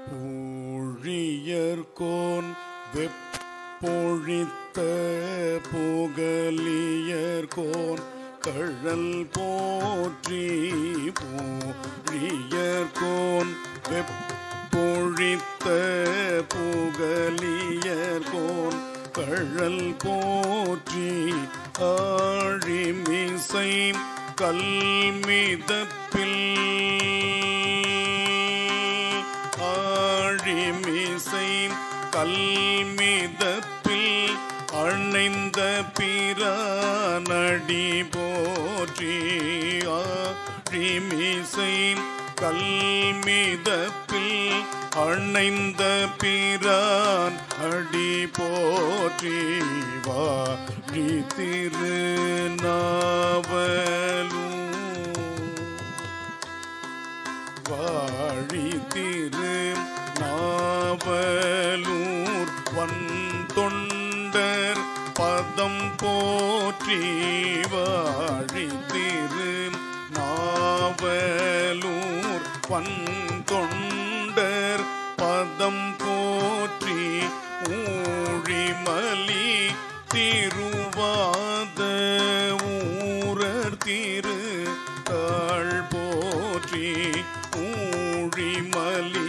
பூழியர்கோன் வெப்பொழித்த புகலியர்கோன் கழல் போற்றி பூழியர்கோன் வெப்பொழித்த புகலியர்கோன் கழல் போற்றி ஆழிமிசை கல்மிதப்பில் ஆழிமிசை கல்மிதப்பில் அணைந்த பிரானடி போற்றி ஆழிமிசை கல்மிதப்பில் அணைந்த பிரான் அடி போற்றி வாழி திருநாவலூர் வாழி திரு நாவலூர் வந்தொண்டர் பதம் போற்றி வாழி திரு நாவலூர் வந்தொண்டர் பதம் போற்றி ஊழிமலி திருவாத ஊரர் திரு தாழ் போற்றி ஊழிமலி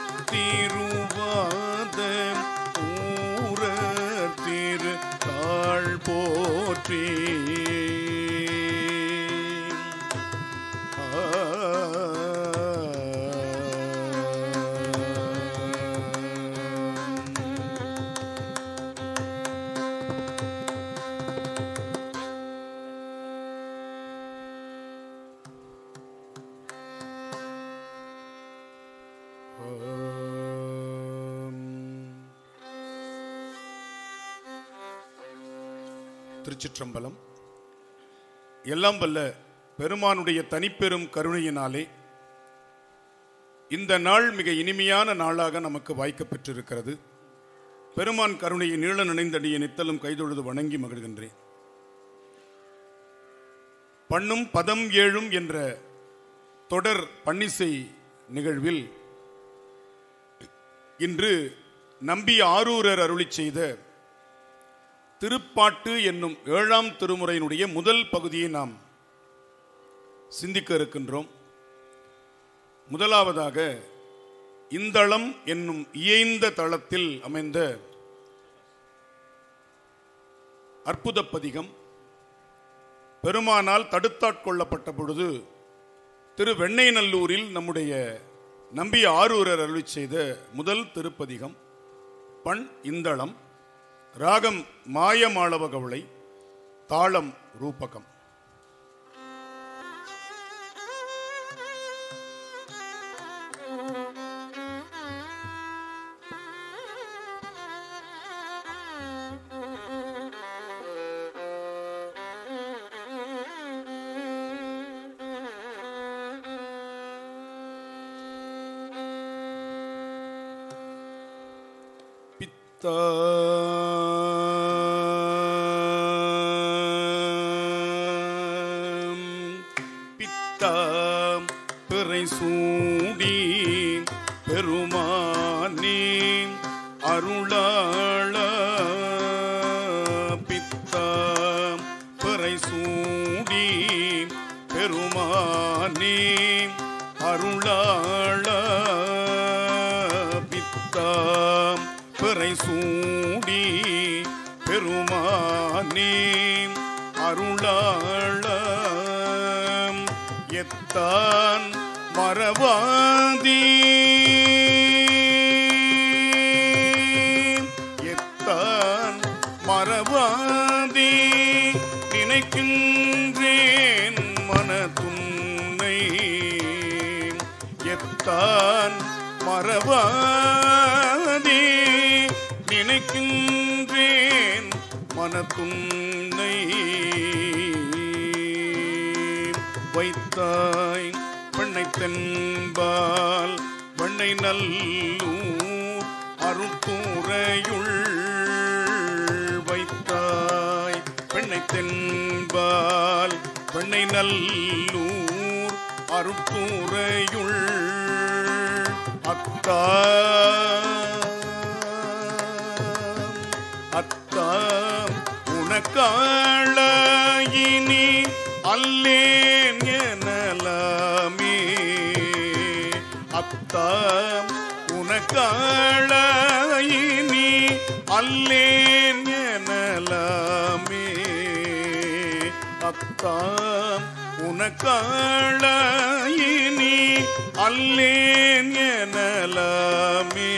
திருவாத ஊரர் திரு தாழ் போற்றி திருச்சிற்றம்பலம் எல்லாம் வல்ல பெருமானுடைய தனிப்பெரும் கருணையினாலே இந்த நாள் மிக இனிமையான நாளாக நமக்கு வாய்க்கப் பெற்றிருக்கிறது பெருமான் கருணையை நீள நினைந்தடிய நித்தலும் கைதொழுது வணங்கி மகிழ்கின்றேன் பண்ணும் பதம் ஏழும் என்ற தொடர் பன்னிசை நிகழ்வில் இன்று நம்பி ஆரூரர் அருளிச் செய்த திருப்பாட்டு என்னும் ஏழாம் திருமுறையினுடைய முதல் பகுதியை நாம் சிந்திக்க இருக்கின்றோம் முதலாவதாக இந்தளம் என்னும் இயைந்த தளத்தில் அமைந்த அற்புத பதிகம் பெருமானால் தடுத்தாட்கொள்ளப்பட்ட பொழுது திரு வெண்ணைநல்லூரில் நம்முடைய நம்பி ஆரூரர் அருளிச் செய்த முதல் திருப்பதிகம் பண் இந்தளம் ராகம் மாயமாளவ கவளை தாளம் ரூபகம் பித்தா பித்தாம் பிறை சூடி பெருமானே அருளாள பித்தாம் பிறை சூடி பெருமானே அருளாள பித்தாம் பிறை சூடி பெருமானே அருளாளம் எத்தான் மறவாதி எத்தான் மறவாதி நினைக்கின்றேன் மனதுன்னை எத்தான் மறவாதி நினைக்கின்றேன் மனத்துன்னை வைத்தாய் பெண்ணை தென்பால் வெண்ணை நல்லூர் அருட்கூரையுள் வைத்தாய் பெண்ணை தென்பால் வெண்ணை நல்லூர் அருட்கூரையுள் அத்தா அத்தா உனக்காளாயினி அல்லேன் எனலாமே அத்தா உனக்காளாயினி அல்லேன் எனலாமே அத்தா உனக்காளாயினி அல்லேன் எனலாமே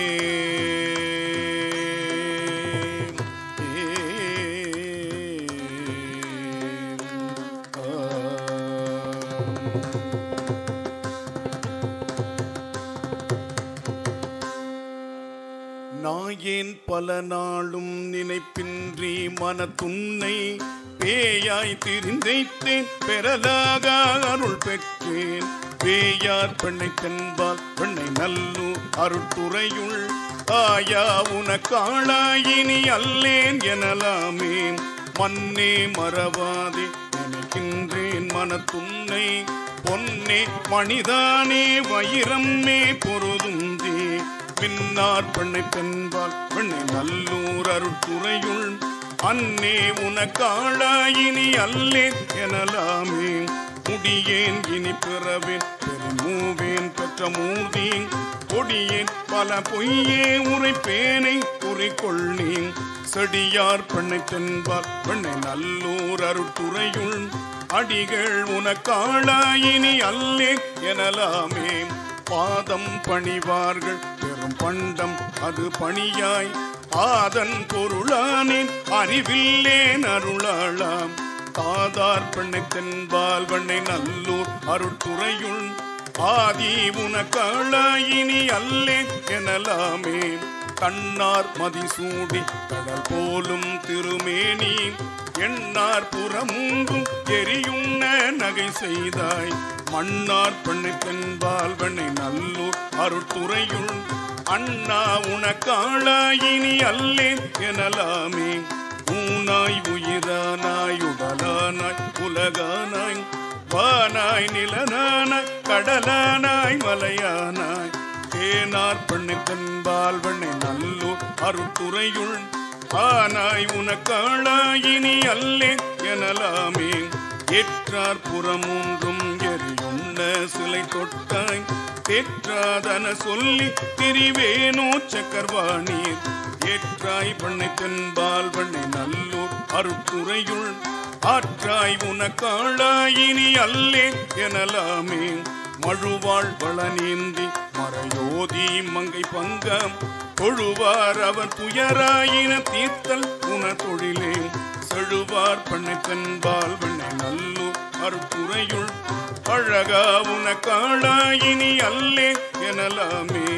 நாயேன் பல நாளும் நினைப்பின்றி மனத்துன்னை பேயாய் திரிந்தைத்தேன் பெறலாக அருள் பெற்றேன் பேயார் பெண்ணை தென்பால் பெண்ணை நல்லூர் அருட்டுறையுள் ஆயா உனக்காளாயினி அல்லேன் எனலாமே மன்னே மறவாதே நினைக்கின்றேன் மனத்துன்னை பொன்னே மணிதானே வைரம்மே பொருதுந்தே பின்னார் பெண்ணை தென்பால் பெண்ணை நல்லூர் அருட்துறையுள் அன்னே உனக்காளாயினி அல்லேன் எனலாமே முடியேன் இனி பிறவேன் பெருமூவேன் பெற்ற மூர்த்தி கொடியேன் பல பொய்யே உரைப்பேனை குறிக்கொள்ளேன் செடியார் பெண்ணை தென்பால் பெண்ணை நல்லூர் அருட்துறையுள் அடிகள் உனக்காளாயினி அல்லேன் எனலாமே பாதம் பணிவார்கள் பெரும் பண்டம் அது பணியாய் ஆதன் பொருளானேன் அறிவில்லேன் அருளாளாம் காதார் பெண்ணை தென்பால் வெண்ணை நல்லூர் அருட்துறையுள் ஆதி உனக்காளாயினி அல்லேன் எனலாமே கண்ணார் மதிசூடி கடல் போலும் திருமேனி எண்ணார் புறமூன்றும் எரியுண்ண நகை செய்தாய் மண்ணார் பெண்ணை தென்பால் வெண்ணை நல்லூர் அருட்துறையுள் அண்ணா உனக்காளாயினி அல்லேன் எனலாமே ஊனாய் உயிரானாய் உடலானாய் உலகானாய் வானாய் நிலனானாய் கடலானாய் மலையானாய் தேனார் பெண்ணை தென்பால் வெண்ணை நல்லூர் அருட்துறையுள் ஆனாய் உனக்காளாயினி அல்லேன் எனலாமே ஏற்றார் புறமூன்றும் எரியுண்ண சிலை தொட்டாய் தேற்றாதன சொல்லி திரிவேனோ சக்கர்வாணீர் ஏற்றாய் பண்ணை தென்பால் பண்ணை நல்லூர் அருட்துறையுள் ஆற்றாய் உனக்காளாயினி அல்லே எனலாமே மழுவாள் வளநீந்தி மறையோதி மங்கை பங்கம் தொழுவார் அவர் துயராயின தீர்த்தல் உன தொழிலே செழுவார் பண்ணை தென்பால் பண்ணை நல்லூர் அருட்துறையுள் அழகா உனக்காளாயினி அல்லே எனலாமே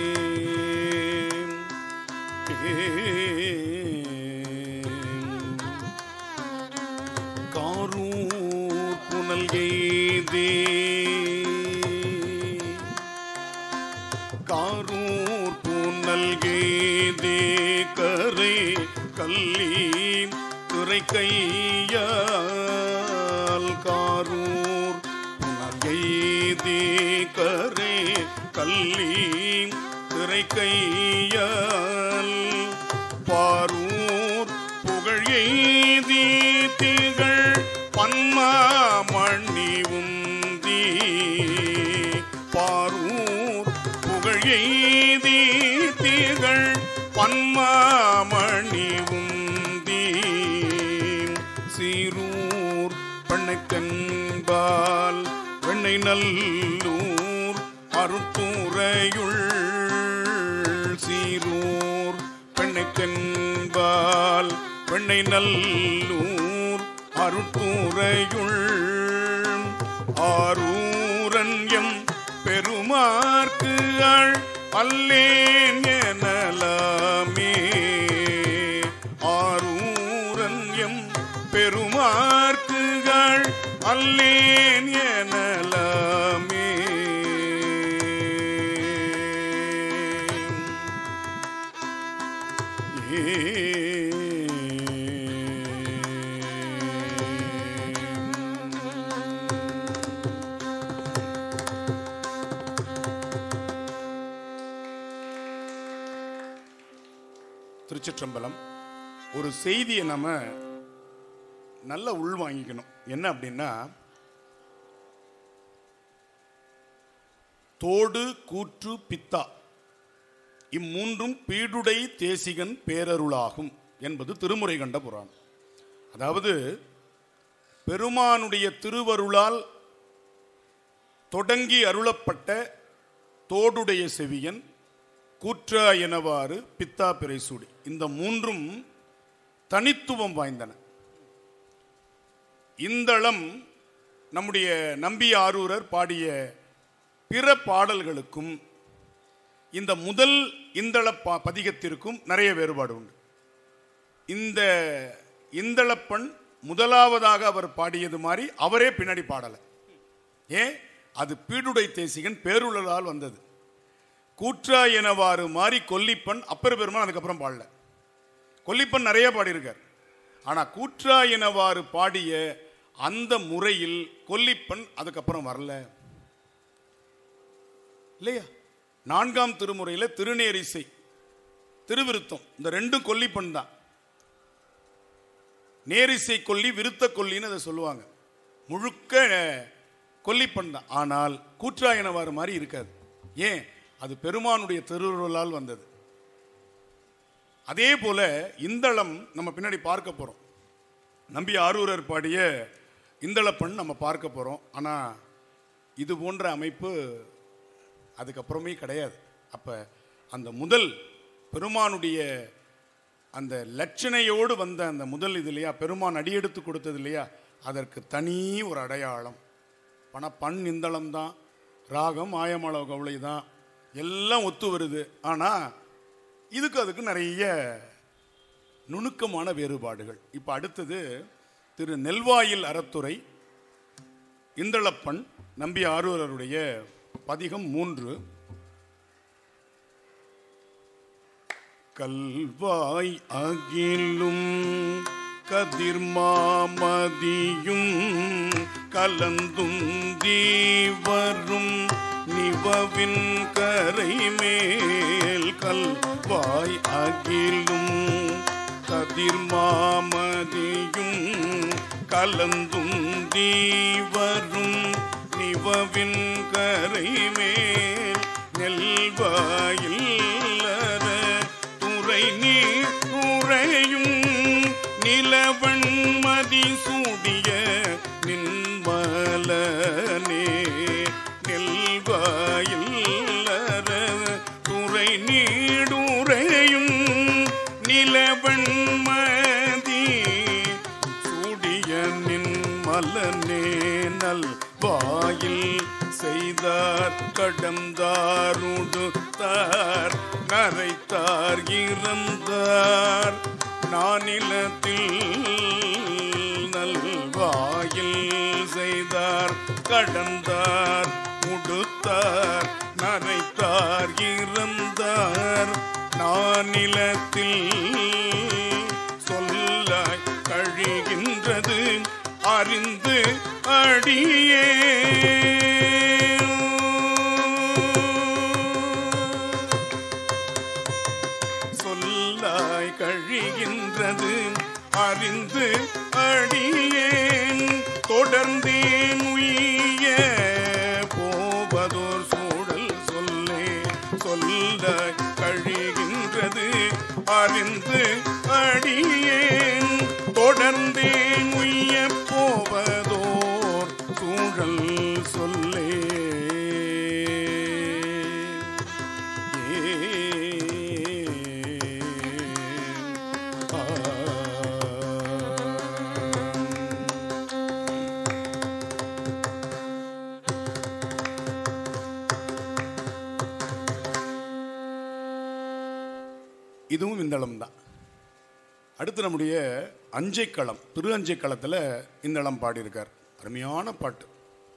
காரூர் புனல் எய்தே காரூர் புனல் எய்தே கரை கல்லி துறை கையால் காரூர் புனல் எய்தே கரை கல்லி திரை கையால் பாரூர் புகழ் எய்தி திகழ் பன்மாமணி உந்தி பாரூர் புகழ் எய்தி திகழ் பன்மாமணி உந்தி சீரூர் பெண்ணை தென்பால் பெண்ணை நல்லூர் அருட்டுறையுள் சீரூர் பெண்ணை தென்பால் பெண்ணை நல்லூர் அருட்டுறையுள் ஆரூரன் எம் பெருமார்க்கு அள் அல்லேன் எனலாமே ஆரூரன் எம் பெருமார்க்குகள் அல்லேன் எனலாமே திருச்சிற்றம்பலம் ஒரு செய்தியை நம்ம நல்ல உள் வாங்கிக்கணும் என்ன அப்படின்னா தோடு கூற்று பித்தா இம்மூன்றும் பீடுடை தேசிகன் பேரருளாகும் என்பது திருமுறை கண்ட புராணம் அதாவது பெருமானுடைய திருவருளால் தொடங்கி அருளப்பட்ட தோடுடைய செவியன் கூற்றா எனவாறு பித்தா பிறைசூடி இந்த மூன்றும் தனித்துவம் வாய்ந்தன இந்தளம் நம்முடைய நம்பி ஆரூரர் பாடிய பிற பாடல்களுக்கும் இந்த முதல் இந்தள பா- பதிகத்திற்கும் நிறைய வேறுபாடு உண்டு இந்த இந்தளப்பண் முதலாவதாக அவர் பாடியது மாதிரி அவரே பின்னாடி பாடலை ஏன் அது பீடுடை தேசிகன் பேருளால் வந்தது கூற்றா எனவாறு மாறி கொல்லிப்பன் அப்பர் பெருமான் அதுக்கப்புறம் பாடல கொல்லிப்பன் நிறைய பாடியிருக்கார் ஆனா கூற்றா எனவாறு பாடிய அந்த முறையில் கொல்லிப்பன் அதுக்கப்புறம் வரல இல்லையா நான்காம் திருமுறையில திருநேரிசை திருவிருத்தம் இந்த ரெண்டும் கொல்லிப்பன் தான் நேரிசை கொல்லி விருத்த கொல்லின்னு அதை சொல்லுவாங்க முழுக்க கொல்லிப்பன் தான் ஆனால் கூற்றாயனவாறு மாதிரி இருக்காது ஏன் அது பெருமானுடைய திருவுருளால் வந்தது அதே போல இந்தளம் நம்ம பின்னாடி பார்க்க போறோம் நம்பி ஆரூரர் பாடிய இந்தளப்பண் நம்ம பார்க்க போறோம் ஆனா இது போன்ற அமைப்பு அதுக்கப்புறமே கிடையாது அப்ப அந்த முதல் பெருமானுடைய அந்த லட்சணையோடு வந்த அந்த முதல் இது இல்லையா பெருமான் அடியெடுத்து கொடுத்தது இல்லையா அதற்கு தனி ஒரு அடையாளம் பண பண் இந்தளம் தான் ராகம் ஆயமள கவலை தான் எல்லாம் ஒத்து வருது ஆனால் இதுக்கு அதுக்கு நிறைய நுணுக்கமான வேறுபாடுகள் இப்போ அடுத்தது திரு நெல்வாயில் அறத்துறை இந்தளப்பண் நம்பி ஆரூரருடைய பதிகம் மூன்று கல்வாய் அகிலும் கதிர்மாமதியும் கலந்துந்தி வரும் நிவவின் கரைமேல் கல்வாய் அகிலும் கதிர்மாமதியும் கலந்துந்தி வரும் நிவவின் கரைமேல் நெல்வாயில் துறை நீர் உறையும் நிலவன் மதி சூடிய நின்மலனே நெல்வாயில் துறை நீடுறையும் நிலவன் மதி சூடிய நின்மலனே நல் வாயில் செய்தார் கடந்தாருடுத்தார் நரைத்தார் இறந்தார் நானிலத்தில் நல்வாயில் செய்தார் கடந்தார் உடுத்தார் நரைத்தார் இறந்தார் நானிலத்தில் சொல்லாய் கழிகின்றது அறிந்து அடியே சொல்லாய் கழிகின்றது அறிந்து அடியேன் தொடர்ந்தேன் உய்ய போவதோர் சூழல் சொல்லே சொல்லாய் கழிகின்றது அறிந்து அடியேன் தொடர்ந்தேன் உய்ய போவதோர் சூழல் சொல்லே இதுவும் இந்தளம் தான் அடுத்து நம்முடைய அஞ்சைக்களம் திரு அஞ்சைக்களத்தில் இந்தளம் பாடியிருக்கார் அருமையான பாட்டு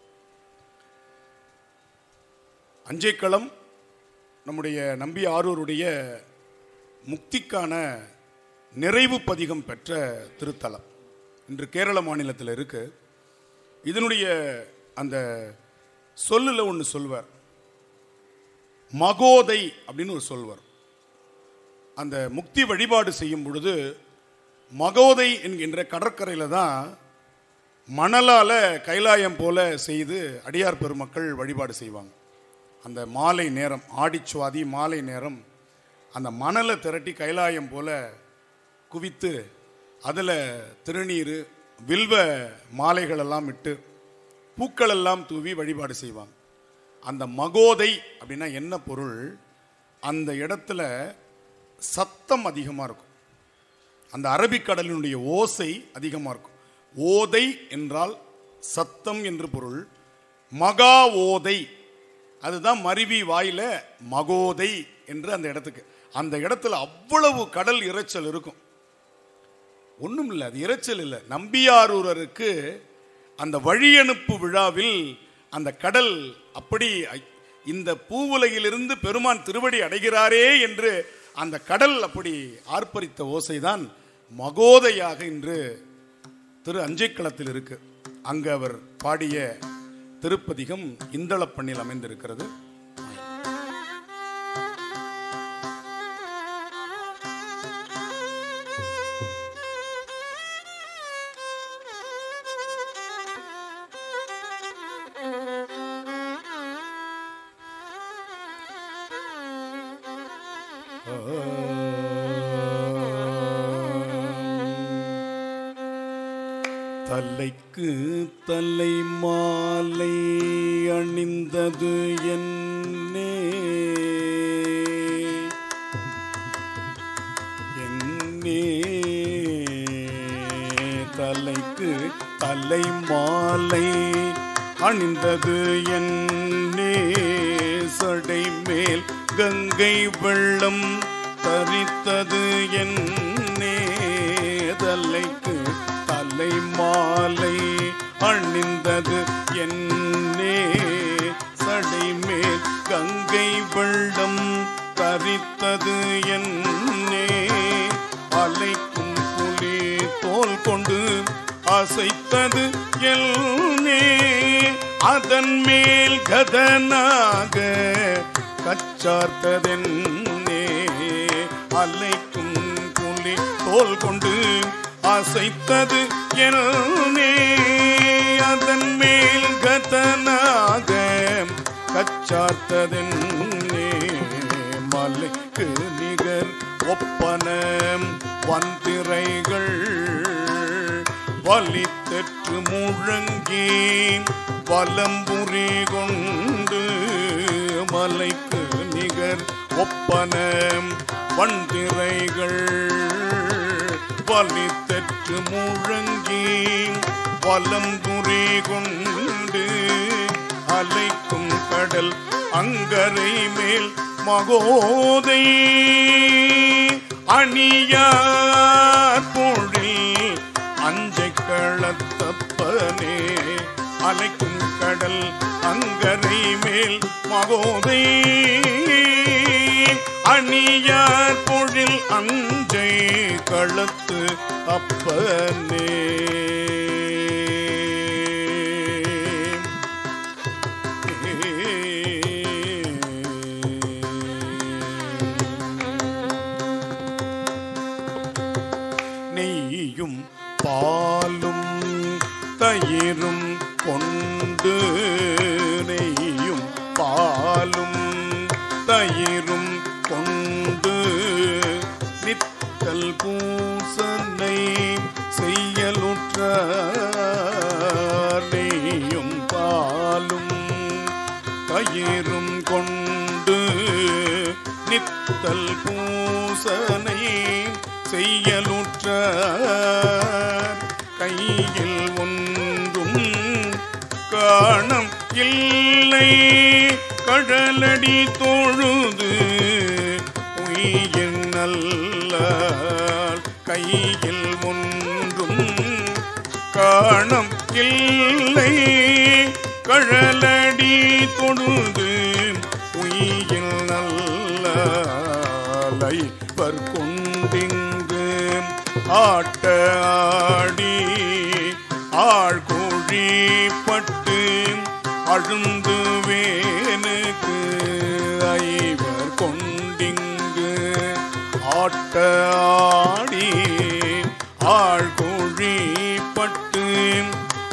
அஞ்சைக்களம் நம்முடைய நம்பி ஆரூருடைய முக்திக்கான நிறைவு பதிகம் பெற்ற திருத்தலம் இன்று கேரள மாநிலத்தில் இருக்கு இதனுடைய அந்த சொல்லில் ஒன்று சொல்வார் மகோதை அப்படின்னு ஒரு சொல்வார் அந்த முக்தி வழிபாடு செய்யும் பொழுது மகோதை என்கின்ற கடற்கரையில் தான் மணலால் கைலாயம் போல செய்து அடியார் பெருமக்கள் வழிபாடு செய்வாங்க அந்த மாலை நேரம் ஆடிச்சுவாதி மாலை நேரம் அந்த மணலை திரட்டி கைலாயம் போல குவித்து அதில் திருநீர் வில்வ மாலைகள் எல்லாம் இட்டு பூக்கள் எல்லாம் தூவி வழிபாடு செய்வாங்க அந்த மகோதை அப்படின்னா என்ன பொருள் அந்த இடத்துல சத்தம் அதிகமாக இருக்கும் அந்த அரபிக்கடலினுடைய ஓசை அதிகமாக இருக்கும் ஓதை என்றால் சத்தம் என்று பொருள் மகா ஓதை அதுதான் மருவி வாயில மகோதை என்று அந்த இடத்துக்கு அந்த இடத்துல அவ்வளவு கடல் இரைச்சல் இருக்கும் ஒன்றும் இல்லை அது இரைச்சல் இல்லை நம்பியாரூரருக்கு அந்த வழியனுப்பு விழாவில் அந்த கடல் அப்படி ஐ- இந்த பூவுலகிலிருந்து பெருமான் திருவடி அடைகிறாரே என்று அந்த கடல் அப்படி ஆர்ப்பரித்த ஓசைதான் மகோதையாக இன்று திரு அஞ்சைக்களத்தில் இருக்கு அங்கு அவர் பாடிய திருப்பதிகம் இந்தளப்பண்ணில் அமைந்திருக்கிறது தலைக்கு தலை மாலை அணிந்தது என்னே என்னே தலைக்கு தலை மாலை அணிந்தது என்னே சடை மேல் கங்கை வெள்ளம் தரித்தது என்னே தலைக்கு தலை மாலை அணிந்தது என்னே சடை மேல் கங்கை வெள்ளம் தரித்தது என்னே அலைக்கும் புலி தோல் கொண்டு அசைத்தது எல்னே அதன் மேல் கதனாக கச்சார்த்ததென்னே அலைக்கும் புலி தோல் கொண்டு அசைத்தது எல்னே அதன் மேல் கதனாக கச்சார்த்ததென்னே மலைக்கு நிகர் ஒப்பன வந்திரைகள் வலித்தற்று முழங்கி வலம்புரி கொண்டு மலைக்கு நிகர் ஒப்பன வந்திரைகள் வலித்தற்று முழங்கி வலம்புரி கொண்டு அலைக்கும் கடல் அங்கரை மேல் மகோதை அணியார் பொழில் அஞ்சை களத்தப்பனே அலைக்கும் கடல் அங்கரை மேல் மகோதை அணியார் பொழில் அஞ்சை களத்து அப்பனே நெய்யும் பாலும் தயிரும் கொண்டு நெய்யும் பாலும் தயிரும் கொண்டு நித்தல் பூசனை செய்யலுற்ற நெய்யும் பாலும் தயிரும் கொண்டு நித்தல் பூசனை செய்யலுற்ற கையில் ஒன்றும் காணம் இல்லை கடலடி தொழுது உயிர் நல்ல கையில் ஒன்றும் காணம் இல்லை கழலடி தொழுது உயிர் நல்ல லைவர் கொண்டிங்கு ஆட்ட ஆடி ஆழ்கோழி பட்டு அழுந்து வேனுக்கு ஐவர் கொண்டிங்கு ஆட்ட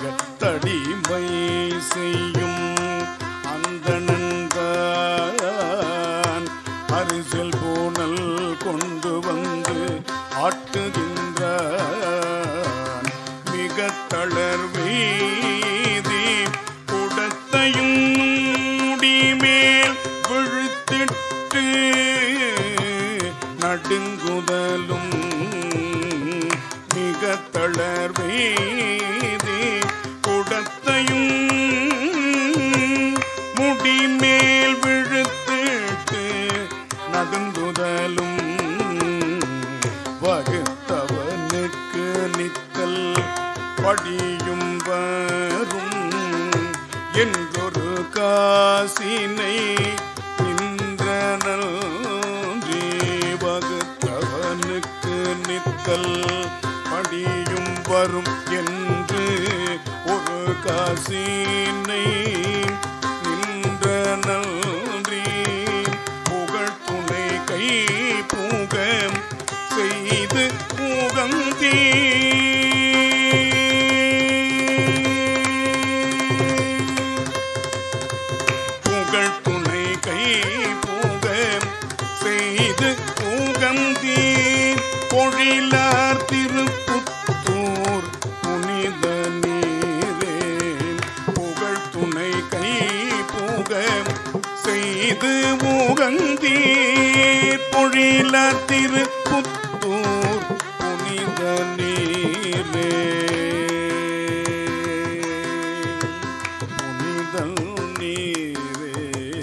மிக தடிமை செய்யும் அந்த நண்தான் அரிசல் போனல் கொண்டு வந்து ஆட்டுகின்றான் மிக தளர்வீதி குடத்தையும் முடிமேல் விழுத்திட்டு நடுங்குதலும் மிக தளர்வீதி குடத்தையும் முடிமேல் விழுத்திட்டு நடுங்குதலும் வகுத்தவனுக்கு நித்தல் படியும் வரும் என்றொரு காசினை நின்றனல் வகுத்தவனுக்கு நித்தல் படியும் வரும் என்று ஒரு காசினை நின்ற நன்றி புகழ் துணை கை பூக செய்து பூகந்தீ புகழ் துணை கை பூக செய்து பூகந்தீ பொழிலார் திருப்புத்தூர் புனித நீரே புகழ் துணை கை பூக செய்து ஊகந்தீர் பொழிலார் திருப்புத்தூர் புனித நீரே புனிதல் நீரே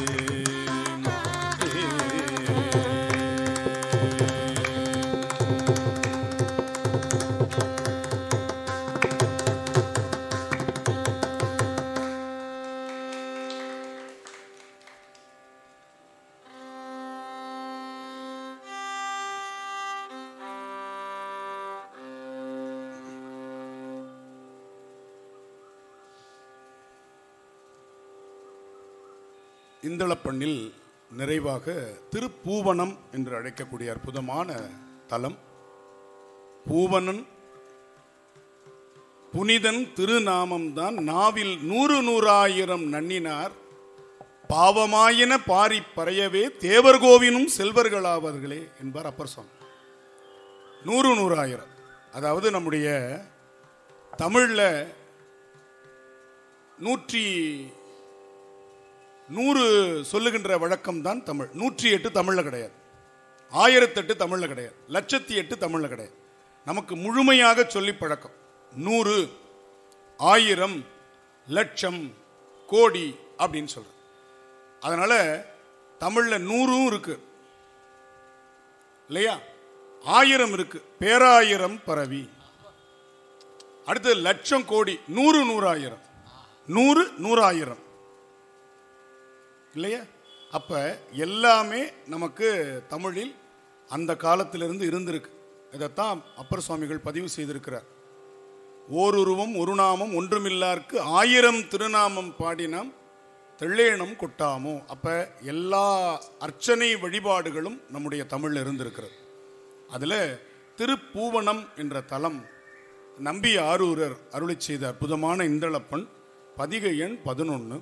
இந்தளப்பண்ணில் நிறைவாக திருப்பூவனம் என்று அழைக்கக்கூடிய அற்புதமான தலம் பூவனன் புனிதன் திருநாமம்தான் நாவில் நூறு நூறாயிரம் நன்னினார் பாவமாயின பாரி பறையவே தேவர்கோவினும் செல்வர்களாவார்களே என்பார் அப்பர் சுவாமி நூறு நூறாயிரம் அதாவது நம்முடைய தமிழ்ல நூற்றி நூறு சொல்லுகின்ற வழக்கம் தான் தமிழ் நூற்றி எட்டு தமிழ்ல கிடையாது ஆயிரத்தெட்டு தமிழ்ல கிடையாது லட்சத்தி எட்டு தமிழ்ல கிடையாது நமக்கு முழுமையாக சொல்லி பழக்கம் நூறு ஆயிரம் லட்சம் கோடி அப்படின்னு சொல்றோம் அதனால தமிழ்ல நூறும் இருக்கு இல்லையா ஆயிரம் இருக்கு பேராயிரம் பரவி அடுத்து லட்சம் கோடி நூறு நூறாயிரம் நூறு நூறாயிரம் இல்லையா அப்ப எல்லாமே நமக்கு தமிழில் அந்த காலத்திலிருந்து இருந்திருக்கு இதைத்தான் அப்பர் சுவாமிகள் பதிவு செய்திருக்கிறார் ஓருருவம் ஒரு நாமம் ஒன்றுமில்லார்க்கு ஆயிரம் திருநாமம் பாடினம் தெள்ளேனம் கொட்டாமோ அப்ப எல்லா அர்ச்சனை வழிபாடுகளும் நம்முடைய தமிழ்ல இருந்திருக்கிறது அதுல திருப்பூவனம் என்ற தலம் நம்பி ஆரூரர் அருளி செய்த அற்புதமான இந்தளப்பன் பதிகை எண் பதினொன்று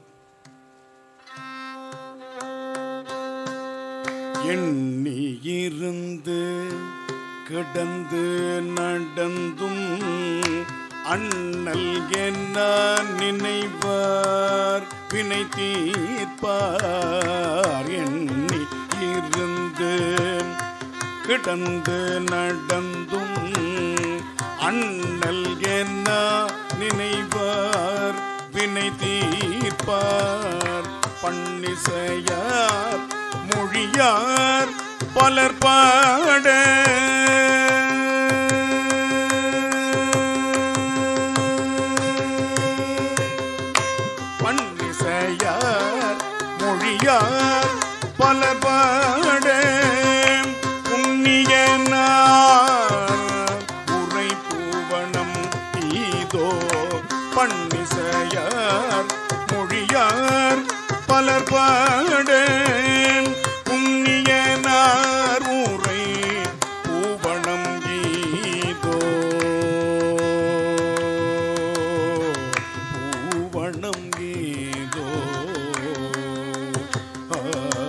எண்ணி இருந்து கிடந்து நடந்தும் அண்ணல் என்ன நினைவார் வினை தீர்ப்பார் எண்ணி இருந்து கிடந்து நடந்தும் அண்ணல் என்ன நினைவார் வினை தீர்ப்பார் பன்னிசையார் மொழியார் பலர் பாட பன்னிசையார் மொழியார் பலர் பாட புண்ணியனார் உரை பூவனம் ஈதோ பன்னிசையார் மொழியார் பலர் பாட புண்ணியனார் உரை பூவனம் ஈதோ வண்ணம் ஏதோ ஆ.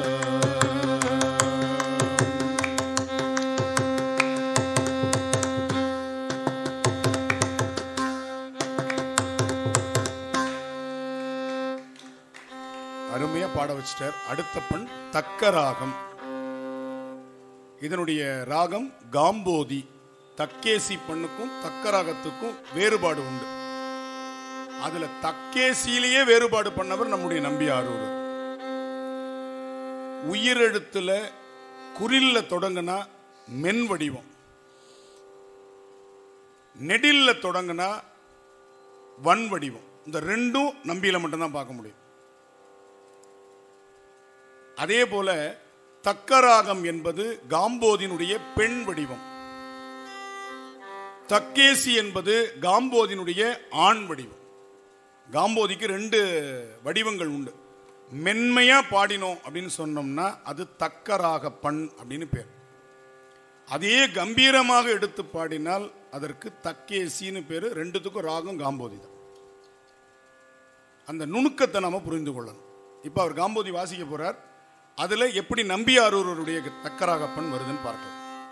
அருமையா பாட வச்சிட்டார் அடுத்த பண் தக்க ராகம் இதனுடைய ராகம் காம்போதி தக்கேசி பண்ணுக்கும் தக்க ராகத்துக்கும் வேறுபாடு உண்டு அதுல தக்கேசியிலேயே வேறுபாடு பண்ணவர் நம்முடைய நம்பி ஆரூர் உயிரெழுத்துல குறில்ல தொடங்குனா மென் வடிவம் நெடில்ல தொடங்குனா வன் வடிவம் இந்த ரெண்டும் நம்பியில மட்டும்தான் பார்க்க முடியும் அதே போல தக்கராகம் என்பது காம்போதினுடைய பெண் வடிவம் தக்கேசி என்பது காம்போதினுடைய ஆண் வடிவம் காம்போதிக்கு ரெண்டு வடிவங்கள் உண்டு மென்மையா பாடினோம் அப்படின்னு சொன்னோம்னா அது தக்கராக பண் அப்படின்னு பேர் அதே கம்பீரமாக எடுத்து பாடினால் அதற்கு தக்கேசின்னு பேரு ரெண்டுத்துக்கும் ராகம் காம்போதி தான் அந்த நுணுக்கத்தை நாம புரிந்து கொள்ளணும் இப்போ அவர் காம்போதி வாசிக்க போறார் அதுல எப்படி நம்பியாரூருடைய தக்கராகப்பன் வருதுன்னு பார்க்கலாம்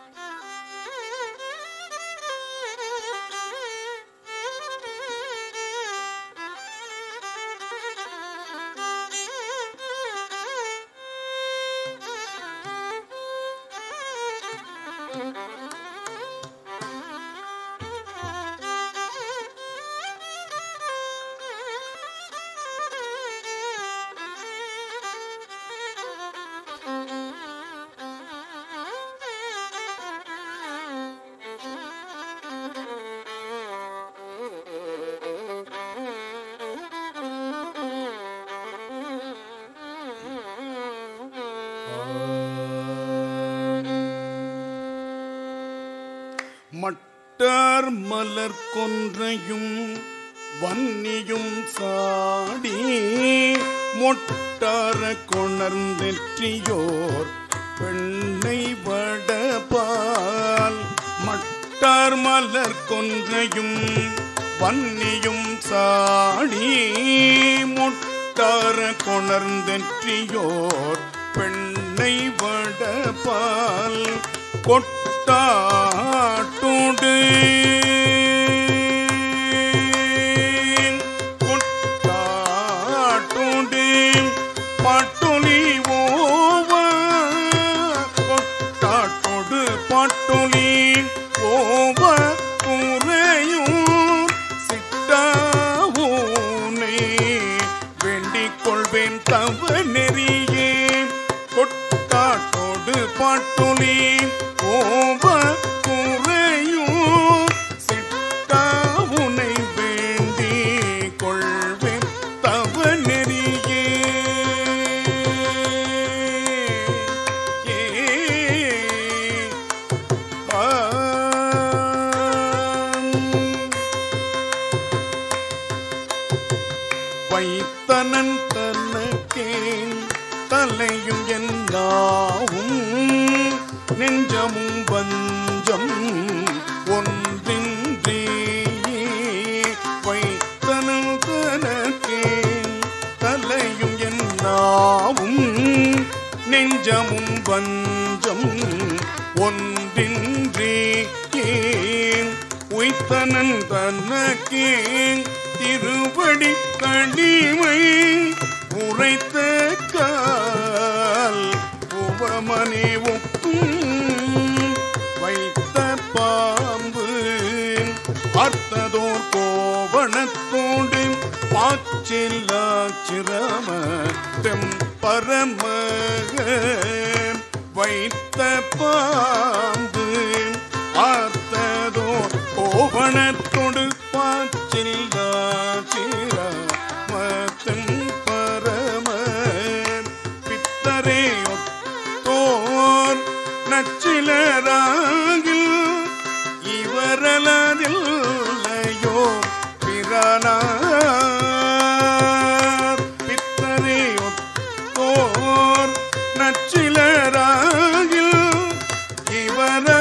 மட்டார் மலர் கொன்றையும் வன்னியும் சாடி மொட்டார கொணர்ந்தெற்றியோர் பெண்ணை வடபால் மட்டார் மலர் கொன்றையும் வன்னியும் சாடி மொட்டார கொணர்ந்தெற்றியோர் பெண்ணை வடபால் கொட்டாட்டோடு கொட்டாட்டோடு பாட்டொலி ஓவ கொட்டாட்டோடு பாட்டொலி ஓவ குறையும் சிட்டாவூனை வேண்டிக் கொள்வேன் தவ நெறியே கொட்டாட்டோடு பாட்டொலி ஓவ குறையும் சிட்டாவுனை வேண்டிக் கொள்வேன் தவ நெறியே ஏ ஆம். வைத்தனன் தனக்கே தலையும் என்னாவும் நெஞ்சமும் வஞ்சம் ஒன்றின்றி வைத்தனன் தனக்கே தலையும் என்னாவும் நெஞ்சமும் வஞ்சம் ஒன்றின்றி உய்த்தனன் தனக்கே திருவடி கடிமை உரைத்த கால் உபமனே ஒக்கும் வைத்த பாம்பு பார்த்ததோர் கோவணத்தோடு பாச்சில்லா சிரம தெம் பரம வைத்த பாம்பு பார்த்ததோ கோவணத்தோடு பாச்சில்லா சிரமத்தம் பரம பித்தரே ஒத்தோர் நச்சிலராகில் இவரலதில்லையோ பிறனார் பித்தரே ஒத்தோர் நச்சிலராகில் இவர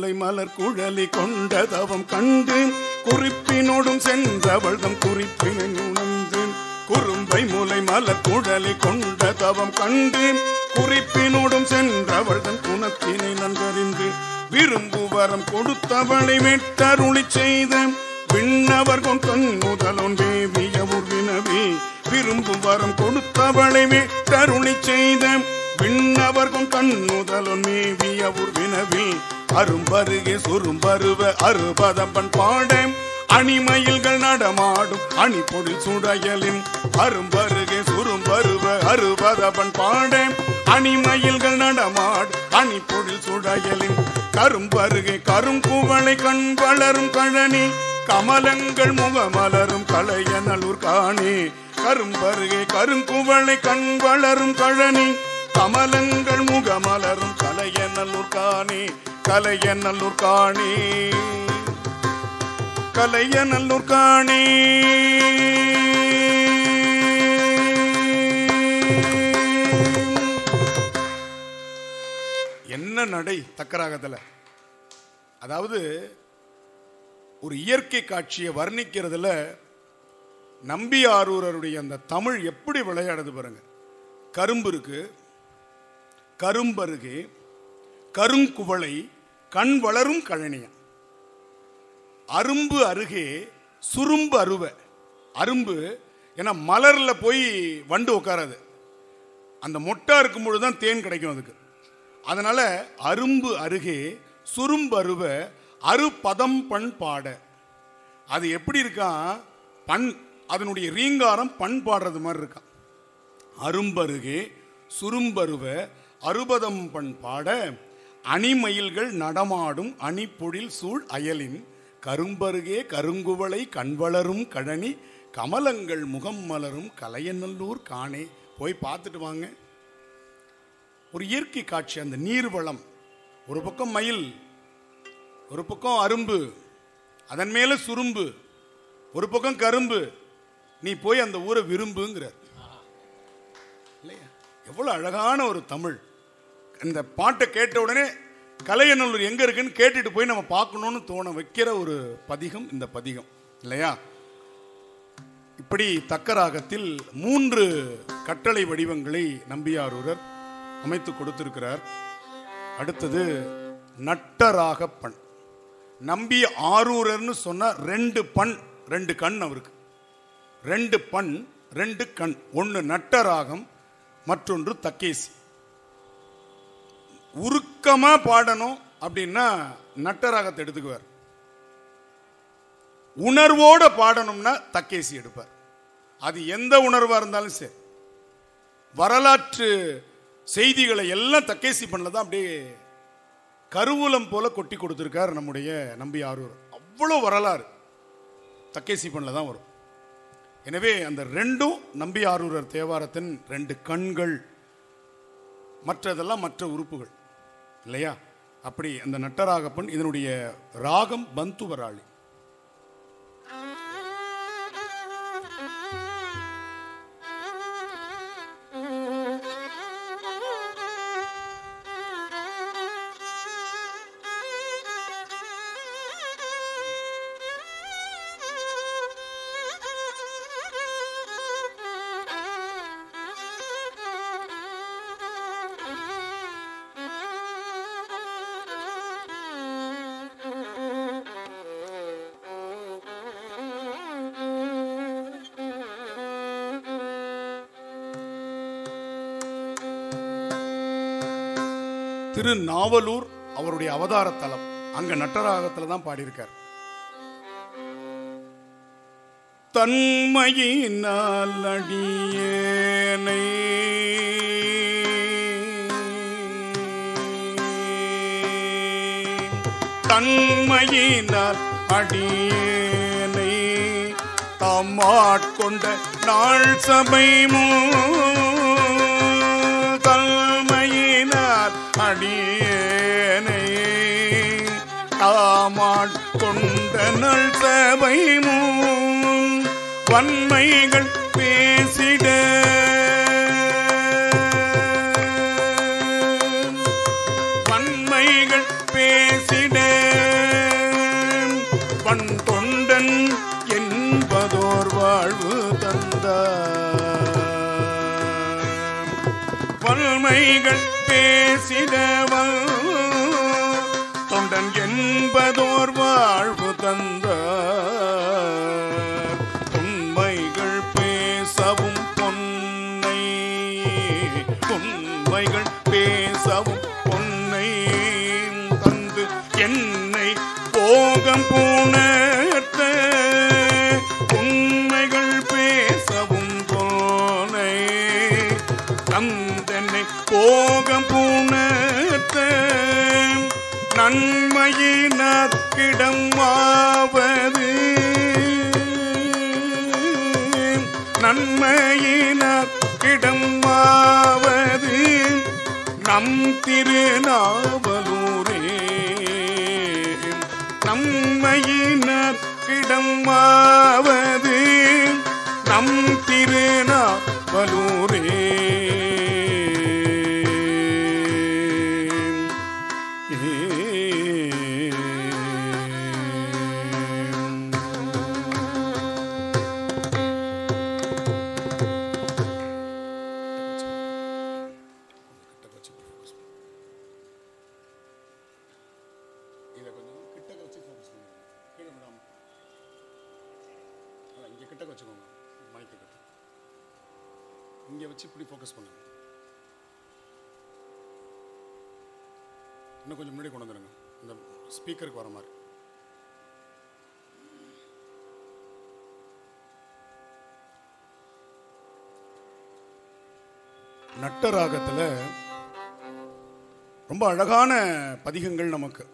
முலை மலர் குழலி கொண்ட தவம் கண்டு குறிப்பினோடும் சென்றவள்தம் குறிப்பினை உணர்ந்து குறும்பை முலை மலர் குழலி கொண்ட தவம் கண்டு குறிப்பினோடும் சென்றவள்தன் குணத்தினை நன்கறிந்து விரும்புவரம் கொடுத்தவளை வெட்டருளி செய்த விண்ணவர் கொன் முதலொன் தேவிய உருவினவி விரும்பும் வரம் கொடுத்தவளை வெட்டருளி செய்த விண்ணவர் கண்ணுதலொன் மேவிய உருவினவில் அரும்பருகே சுரும்பருவ அறுபதம்பன் பாட அணிமயில்கள் நடமாடும் அணிப்பொழில் சுடையலின் அரும்பருகே சுரும்பருவ அறுபதபன் பாட அணிமயில்கள் நடமாடும் அணிப்பொழில் சுடையலின் கரும்பருகே கருங்குவளை கண் வளரும் கழனி கமலங்கள் முகமலரும் கலையனலூர் காணே கரும்பருகே கருங்குவளை கண் வளரும் கழனி கமலங்கள் முகமலரும் கலையநல்லூர் காணே கலையநல்லூர் காணே கலையநல்லூர் காணே என்ன நடை தக்கராகத்துல அதாவது ஒரு இயற்கை காட்சியை வர்ணிக்கிறதுல நம்பியாரூரருடைய அந்த தமிழ் எப்படி விளையாடுது பாருங்க கரும்பு இருக்கு கரும்பருகே கருங்குவளை கண் வளரும் கழனியம் அரும்பு அருகே சுரும்பு அருவ அரும்பு ஏன்னா மலர்ல போய் வண்டு உட்காராது அந்த மொட்டா இருக்கும் பொழுது தான் தேன் கிடைக்கும் அதுக்கு அதனால அரும்பு அருகே சுரும்பு அருவ அருபதம் பண் பாட அது எப்படி இருக்கான் பண் அதனுடைய ரீங்காரம் பண் பாடுறது மாதிரி இருக்கான் அரும்பருகே சுரும்பருவ அறுபதம் பண் பாட அணிமயில்கள் நடமாடும் அணிப்பொழில் சூழ் அயலின் கரும்பருகே கருங்குவளை கண்வளரும் கழனி கமலங்கள் முகம் மலரும் கலையநல்லூர் காணே போய் பார்த்துட்டு வாங்க ஒரு இயற்கை காட்சி அந்த நீர்வளம் ஒரு பக்கம் மயில் ஒரு பக்கம் அரும்பு அதன் மேல சுரும்பு ஒரு பக்கம் கரும்பு நீ போய் அந்த ஊரை விரும்புங்கிற இல்லையா எவ்வளவு அழகான ஒரு தமிழ் இந்த பாட்டை கேட்ட உடனே கலையநல்லூர் எங்க இருக்குன்னு கேட்டுட்டு போய் நம்ம பார்க்கணும்னு தோண வைக்கிற ஒரு பதிகம் இந்த பதிகம் இல்லையா இப்படி தக்கராகத்தில் மூன்று கட்டளை வடிவங்களை நம்பியாரூரர் அமைத்து கொடுத்திருக்கிறார் அடுத்தது நட்டராக பண் நம்பி ஆரூரர்னு சொன்னா ரெண்டு பண் ரெண்டு கண் அவருக்கு ரெண்டு பண் ரெண்டு கண் ஒன்று நட்டராகம் மற்றொன்று தக்கேசி உருக்கமா பாடணும் அப்படின்னா நட்டராகத்தை எடுத்துக்குவார் உணர்வோட பாடணும்னா தக்கேசி எடுப்பார் அது எந்த உணர்வா இருந்தாலும் சரி வரலாற்று செய்திகளை எல்லாம் தக்கேசி பண்ணல தான் அப்படியே கருவூலம் போல கொட்டி கொடுத்திருக்கார் நம்முடைய நம்பி ஆரூர் அவ்வளோ வரலாறு தக்கேசி பண்ணல தான் வரும் எனவே அந்த ரெண்டும் நம்பி ஆரூரர் தேவாரத்தின் ரெண்டு கண்கள் மற்றதெல்லாம் மற்ற உறுப்புகள் இல்லையா அப்படி அந்த நட்டராகப்பன் இதனுடைய ராகம் பந்துவராளி திரு நாவலூர் அவருடைய அவதார தலம் அங்க நட்டராகத்துல தான் பாடியிருக்கார் தன்மையினால் அடியேனை தன்மையினால் அடியேனை தாமாட்கொண்ட நாள் சபை தன்மையினால் அடியேனை தாமாட்கொண்ட நாள் சபை வன்மைகள் பேசிட வன்மைகள் பேசிட பல்மைகள் பேசிடவன் தொண்டன் என்பதோர் வாழ்வு தந்த உண்மைகள் பேசவும் பொன்னை உண்மைகள் பேசவும் பொன்னை தந்து என்னை போகம் புணர்த்த உண்மைகள் பேசவும் பொன்னை தந்தனை போகம் புணர்த்த நன்மையினக்கிடம் ஆவது நன்மையினக்கிடம் ஆவது நம் திருநாவலூரே நம்மையினக்கிடம் ஆவது நம் திருநாவலூரே இதை கொஞ்சம் கிட்டக்க வச்சு ஃபோக்கஸ் பண்ணுங்க கீழே விடாம அதான் இங்கே கிட்டக்க வச்சுக்கோங்க மைக்கு கிட்ட இங்கே வச்சு இப்படி ஃபோக்கஸ் பண்ணுங்க இன்னும் கொஞ்சம் முன்னாடி கொண்டு வந்துருங்க இந்த ஸ்பீக்கருக்கு வர மாதிரி நட்ட ராகத்தில் ரொம்ப அழகான பதிகங்கள் நமக்கு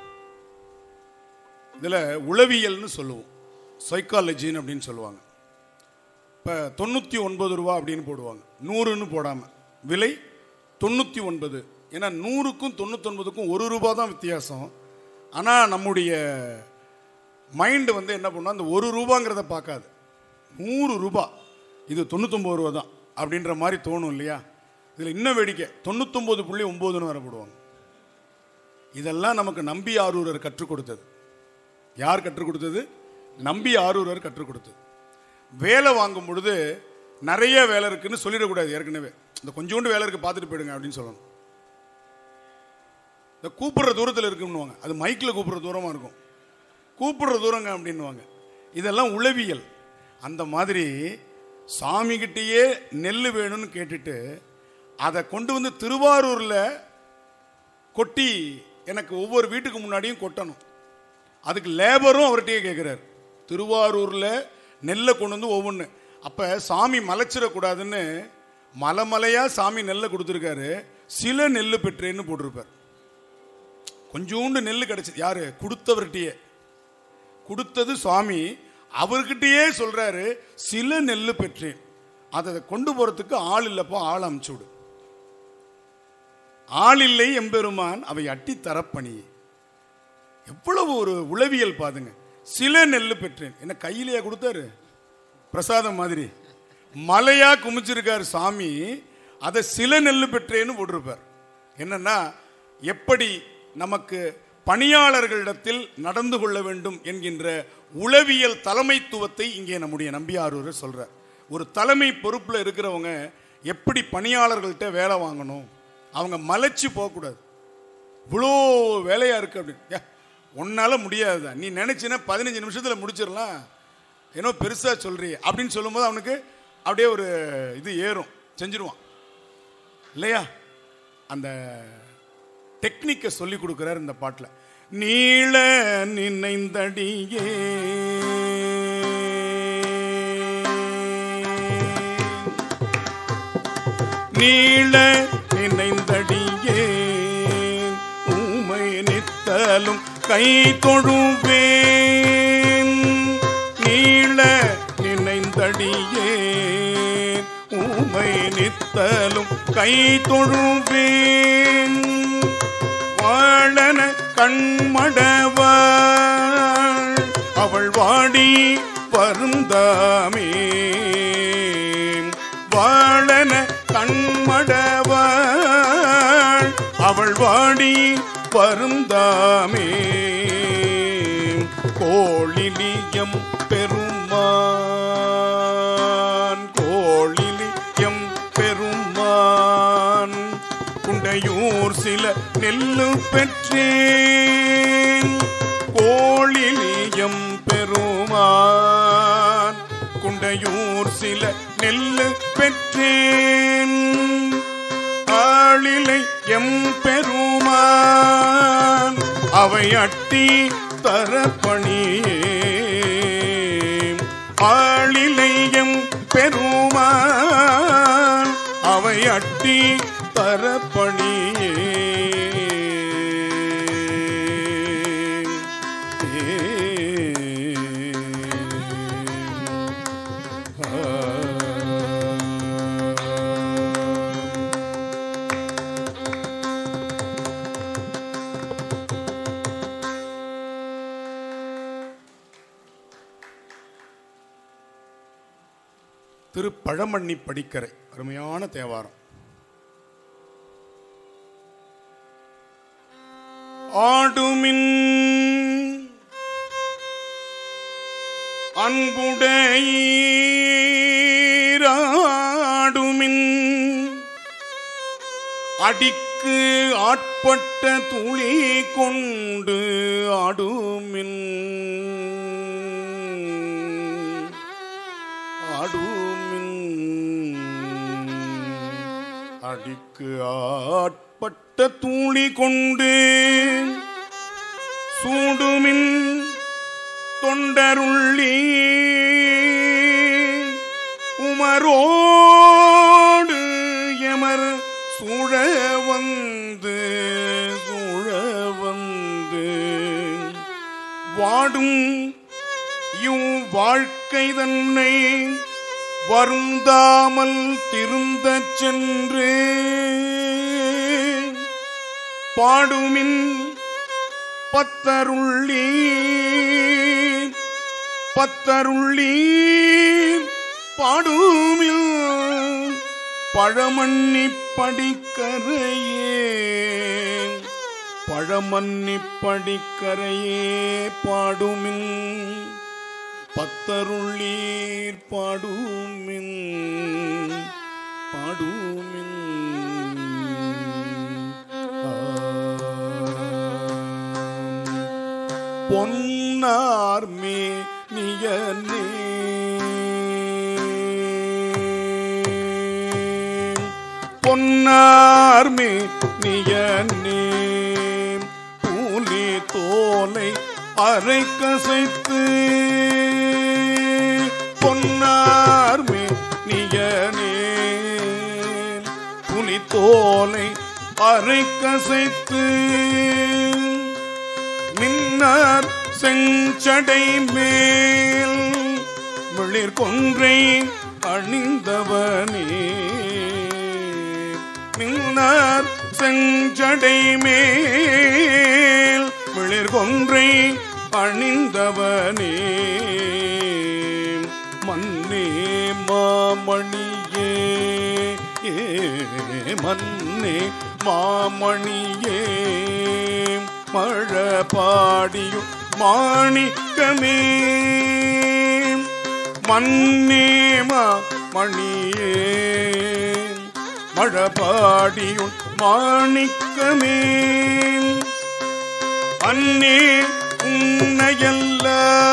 இதில் உளவியல்னு சொல்லுவோம் சைக்காலஜின்னு அப்படின்னு சொல்லுவாங்க இப்போ தொண்ணூற்றி ஒன்பது ரூபா அப்படின்னு போடுவாங்க நூறுன்னு போடாமல் விலை தொண்ணூற்றி ஒன்பது ஏன்னா நூறுக்கும் தொண்ணூத்தொன்பதுக்கும் ஒரு ரூபா தான் வித்தியாசம் ஆனால் நம்முடைய மைண்டு வந்து என்ன பண்ணும் அந்த ஒரு ரூபாங்கிறத பார்க்காது நூறு ரூபா இது தொண்ணூத்தொம்பது ரூபா தான் அப்படின்ற மாதிரி தோணும் இல்லையா இதில் இன்னும் வேடிக்கை தொண்ணூத்தொம்பது புள்ளி ஒம்போதுன்னு வர போடுவாங்க இதெல்லாம் நமக்கு நம்பி ஆரூரர் கற்றுக் கொடுத்தது யார் கற்றுக் கொடுத்தது நம்பி ஆரூரர் கற்றுக் கொடுத்தது வேலை வாங்கும் பொழுது நிறைய வேலை இருக்குன்னு சொல்லிடக்கூடாது ஏற்கனவே இந்த கொஞ்சோண்டு வேலை இருக்கு பார்த்துட்டு போயிடுங்க அப்படின்னு சொல்லணும் இந்த கூப்பிடுற தூரத்தில் இருக்குன்னுவாங்க அது மைக்கில் கூப்பிடுற தூரமாக இருக்கும் கூப்பிடுற தூரங்க அப்படின்னுவாங்க இதெல்லாம் உளவியல் அந்த மாதிரி சாமிகிட்டேயே நெல் வேணும்னு கேட்டுட்டு அதை கொண்டு வந்து திருவாரூரில் கொட்டி எனக்கு ஒவ்வொரு வீட்டுக்கு முன்னாடியும் கொட்டணும் அதுக்கு லேபரும் அவர்கிட்டயே கேட்குறாரு திருவாரூரில் நெல்லை கொண்டு வந்து ஒவ்வொன்று அப்போ சாமி மலைச்சிடக்கூடாதுன்னு மலை மலையாக சாமி நெல்லை கொடுத்துருக்காரு சில நெல் பெற்றேன்னு போட்டிருப்பார் கொஞ்சோண்டு நெல் கிடைச்சது யாரு கொடுத்தவர்கிட்டயே கொடுத்தது சுவாமி அவர்கிட்டயே சொல்றாரு சில நெல் பெற்றேன் அதை கொண்டு போறதுக்கு ஆள் இல்லப்பா ஆள் அமுச்சு விடு ஆள் இல்லை எம்பெருமான் அவை அட்டி தரப்பணி எவ்வளவு ஒரு உளவியல் பாதுங்க சில நெல் பெற்றேன் என்ன கையிலேயே கொடுத்தாரு பிரசாதம் மாதிரி மலையா குமிச்சிருக்காரு சாமி அதை சில நெல் பெற்றேன்னு போட்டிருப்பார் என்னன்னா எப்படி நமக்கு பணியாளர்களிடத்தில் நடந்து கொள்ள வேண்டும் என்கின்ற உளவியல் தலைமைத்துவத்தை இங்கே நம்முடைய நம்பியாரூர் சொல்றார் ஒரு தலைமை பொறுப்புல இருக்கிறவங்க எப்படி பணியாளர்கள்ட்ட வேலை வாங்கணும் அவங்க மலைச்சு போகக்கூடாது இவ்வளோ வேலையா இருக்கு அப்படின்னு ஏ, உன்னால முடியாதுதான் நீ நினைச்சினா பதினஞ்சு நிமிஷத்துல முடிச்சிடலாம் ஏன்னோ பெருசா சொல்றியே அப்படின்னு சொல்லும்போது அவனுக்கு அப்படியே ஒரு இது ஏறும் செஞ்சிருவான் இல்லையா அந்த டெக்னிக்கை சொல்லி கொடுக்கிறார் இந்த பாட்டில் நீள நினைந்தடியே நீள நினைந்தடியே ஊமை நித்தலும் கை தொழுவேன் நீள நினைந்தடியே ஊமை நித்தலும் கை தொழுவேன் வாழன கண்மடவாள் அவள் வாடி வருந்தாமே வாழன கண்மடவாள் அவள் வாடி வருந்தாமே கோழிலியம் பெருமான் கோழிலியம் பெருமான் குண்டையூர் சில நெல்லு பெற்றேன் கோழிலியம் பெருமான் குண்டையூர் சில நெல்லு பெற்றேன் ஆளிலை எம் பெருமான் அவை அட்டி தரப்பணியே ஆளிலையம் பெருமான் அவை அட்டி தரப்பணியே திரு பழமண்ணி படிக்கரை அருமையான தேவாரம் ஆடுமின் அன்புடையீராடுமின் அடிக்கு ஆட்பட்ட துளி கொண்டு ஆடுமின் ஆடுமின் அடிக்கு ஆட்பட்ட தூளி கொண்டு சூடுமின் தொண்டருள்ளி உமரோடு எமர் சூழ வந்து சூழ வந்து வாடும் இவ் வாழ்க்கை தன்னை வருந்தாமல் திருந்தச் சென்று பாடுமின் பத்தருள்ளி பத்தருள்ளி பாடுமில் பழமண்ணி படிக்கரையே பழமன்னி படிக்கரையே பாடுமின் பத்தருள்ளீர் பாடுமின் பாடுமின் பொன்னார்மே நியனே பொன்னார்மே நியனே பூலி தோலை அரை கசைத்து பொன்னார்மே நியனே புலி தோலை அரை கசைத்து மின்னார் செஞ்சடை மேல் மிளிர் கொன்றை அணிந்தவனே மின்னார் செஞ்சடை மேல் மிளிர் கொன்றை அணிந்தவனே மன்னே மாமணியே ஏ மன்னே மாமணியே மழ பாடியும் மாணிக்கமே மன்னேமா மணியே மழ பாடியும் மாணிக்கமே அன்னே உன்னையல்ல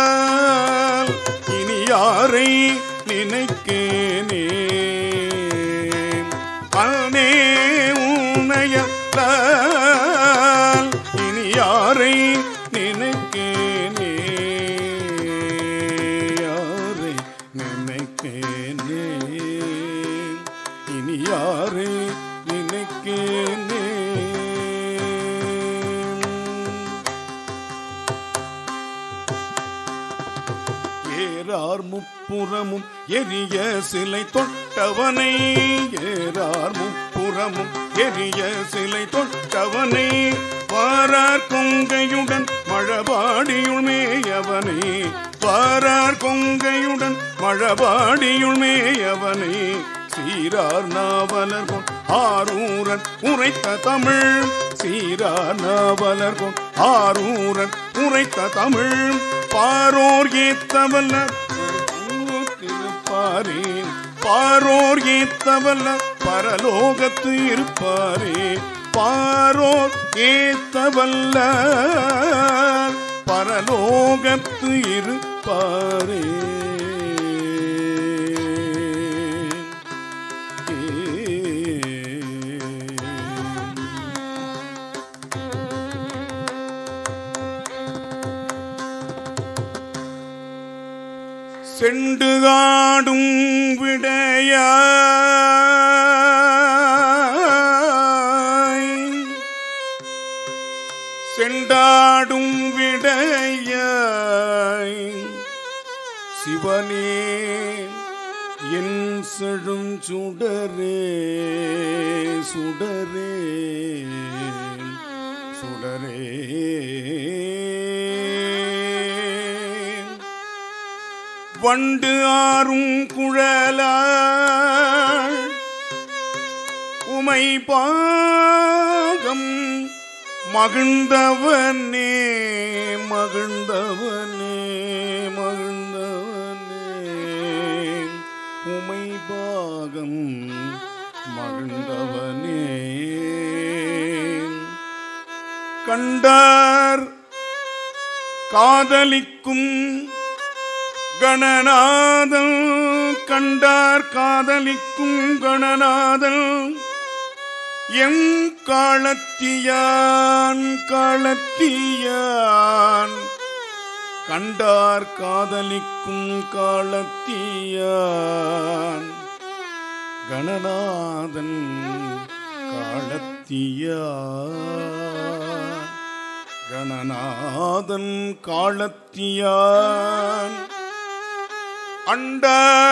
இனி யாரை நினைக்கேனே அன்னே உன்னையல்ல இனி யாரை நினைக்கேனே யாரை நினைக்கேனே இனி யாரை நினைக்கேனே ஏறார் முப்புறமும் எரிய சிலை தொட்டவனை ஏறார் முப்புறமும் எரிய சிலை தொட்டவனை வாரார் கொங்கையுடன் மழபாடியுள் மேயவனை வாரார் கொங்கையுடன் மழபாடியுள் மேயவனை சீரார் நாவலர் கொன் ஆரூரன் உரைத்த தமிழ் சீரார் நாவலர் கொன் ஆரூரன் உரைத்த தமிழ் பாரோர் ஏத்தவல்ல திருப்பாரே பாரோர் ஏத்தவல்ல பரலோகத்து இருப்பாரே பாரோர் ஏத்தவல்ல பரலோகத்து இருப்பாரே செண்டு காடும் விடையாய் செண்டாடும் விடையாய் சிவனே என் செழும் சுடரே சுடரே சுடரே வண்டு ஆறும் குழலாள் உமை பாகம் மகிழ்ந்தவனே மகிழ்ந்தவனே மகிழ்ந்தவனே உமை பாகம் மகிழ்ந்தவனே கண்டார் காதலிக்கும் கணநாதல் கண்டார் காதலிக்கும் கணநாதல் எம் காலத்தியான் காலத்தியான் கண்டார் காதலிக்கும் காலத்தியான் கணநாதன் காலத்தியான் கணநாதன் காலத்தியான் அண்ட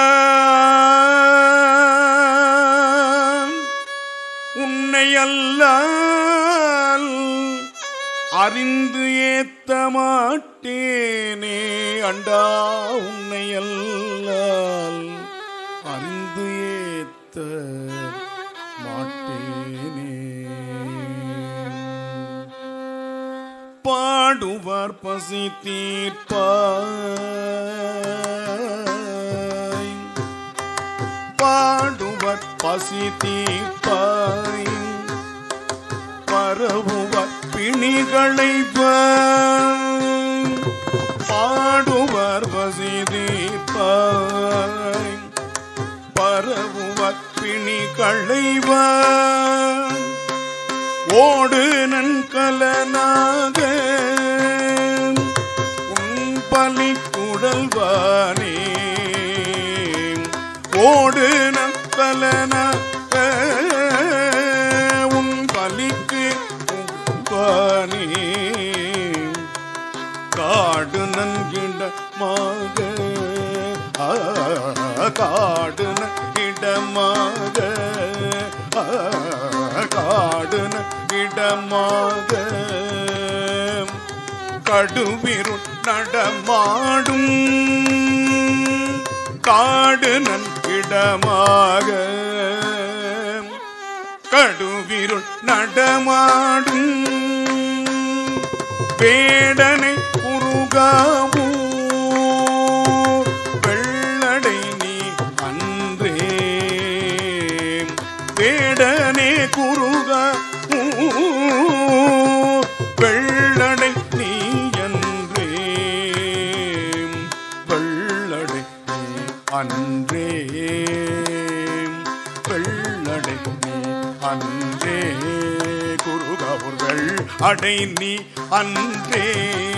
உன்னை அல்லால் அறிந்து ஏத்த மாட்டேனே அண்டா உன்னை அல்லால் அறிந்து ஏத்த மாட்டேனே பாடுவார் பசி தீர்ப்பாய் பாடுவர் பசி தீர்ப்பாய் பரவுவர் பிணிகளை பாடுவர் பசி தீர்ப்பாய் பரவுவர் பிணிகளைவான் ஓடு நன்கலனாக உன் பலி குடல்வானே ஓடு நன்கலனாக உன் பலிக்கு உட்பானே காடு நன்கிடமாக ஆ, காடு நன்கிடமாக ஆ, காடு நன்கிடமாக கடுவிருள் நடமாடும் காடு நன்கிடமாக கடுவிருள் நடமாடும் வேடனை உருகாவோ வெள்ளடை நீ அன்றே வேடனே குருகா வெள்ளடை நீ அன்றே வெள்ளடை நீ அன்றே வெள்ளடை நீ அன்றே குருகவுர்கள் அடை நீ அன்றே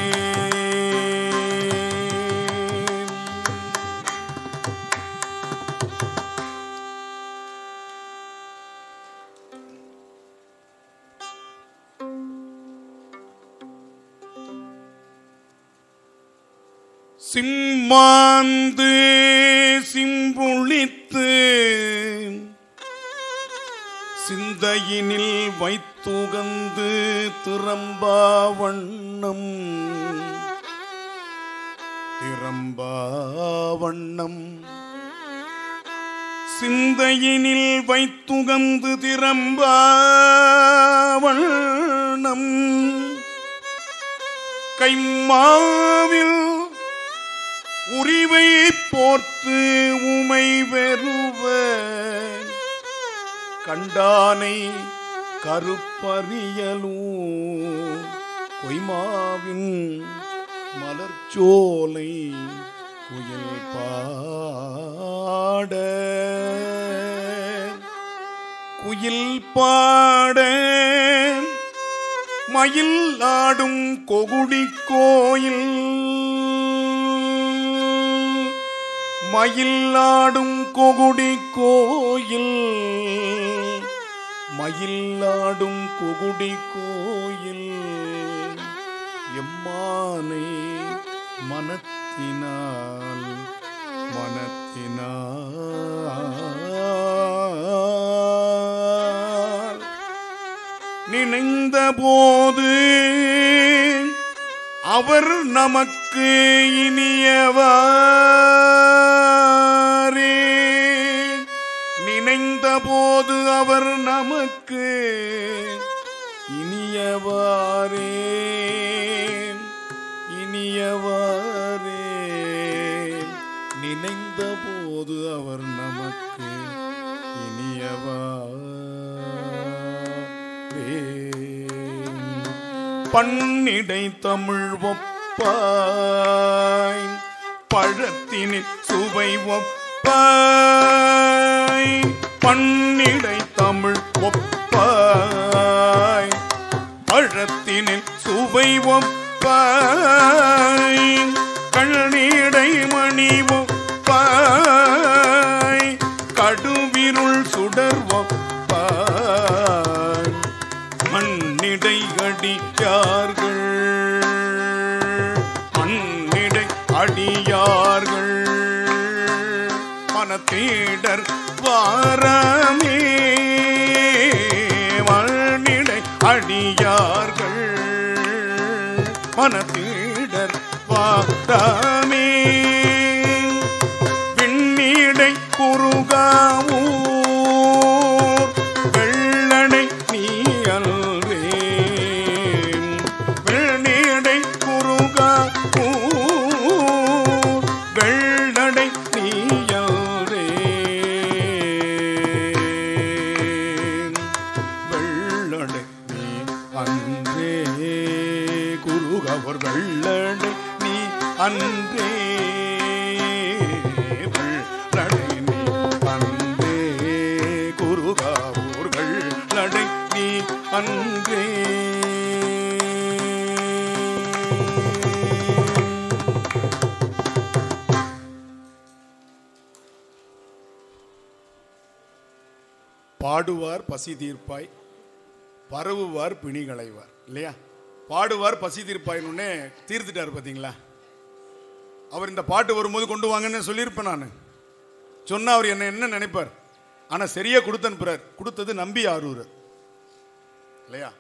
சிம்மாந்து சிம்புளித்து சிந்தையினில் வைத்துகந்து திறம்பா வண்ணம் திறம்பா வண்ணம் சிந்தையினில் வைத்துகந்து திறம்பா வண்ணம் கைமாவில் உரிவை போர்த்து உமை வெறுவ கண்டானை கருப்பறியலும் கொய்மாவின் மலர்ச்சோலை குயில் பாட குயில் பாட மயில் ஆடும் கொகுடி கோயில் மயில் ஆடும் கொகுடி கோயில் மயில் ஆடும் கொகுடி கோயில் எம்மானை மனத்தினால் மனத்தினால் நினைந்த போது அவர் நமக்கு இனியவாரே நினைந்த போது அவர் நமக்கு இனியவாரே இனியவாரே நினைந்த போது அவர் நமக்கு இனியவாரே பன்னிடை தமிழ் ஒப்பாய் பழத்தினில் சுவை ஒப்பாய் பன்னிடை தமிழ் ஒப்பாய் பழத்தினில் சுவை ஒப்பாய் கண்ணீடை மணி ஒப்பாய் கடுவிருள் சுடர் ஒப்பாய் மண்ணிடை அடியார்கள் மண்ணிடை அடியார்கள் மனத்தீடர் வாரமே மண்ணிடை அடியார்கள் மனத்தீடர் வாரமே விண்ணீடை குறுகாவூர் வெள்ளனை நீ அல்வே வெள்ளீடை குறுகாவூர் வெள்ளனை நீ அல்வே வெள்ளனை நீ அன்றே குருகவர் வெள்ளனை நீ அன்றே வெள்ளனை நீ அன்றே குருகாவூர் வெள்ளனை நீ அன்றே பாடுவார் பசி தீர்ப்பாய் பரவுவார் பிணி களைவார் இல்லையா பாடுவார் பசி தீர்ப்பாயின்னு தீர்த்துட்டார் பார்த்தீங்களா அவர் இந்த பாட்டு வரும்போது கொண்டு வாங்கன்னு சொல்லியிருப்பேன் நான் சொன்னா அவர் என்ன என்ன நினைப்பார் ஆனா சரியா கொடுத்து அனுப்புறார் கொடுத்தது நம்பி ஆரூர் இல்லையா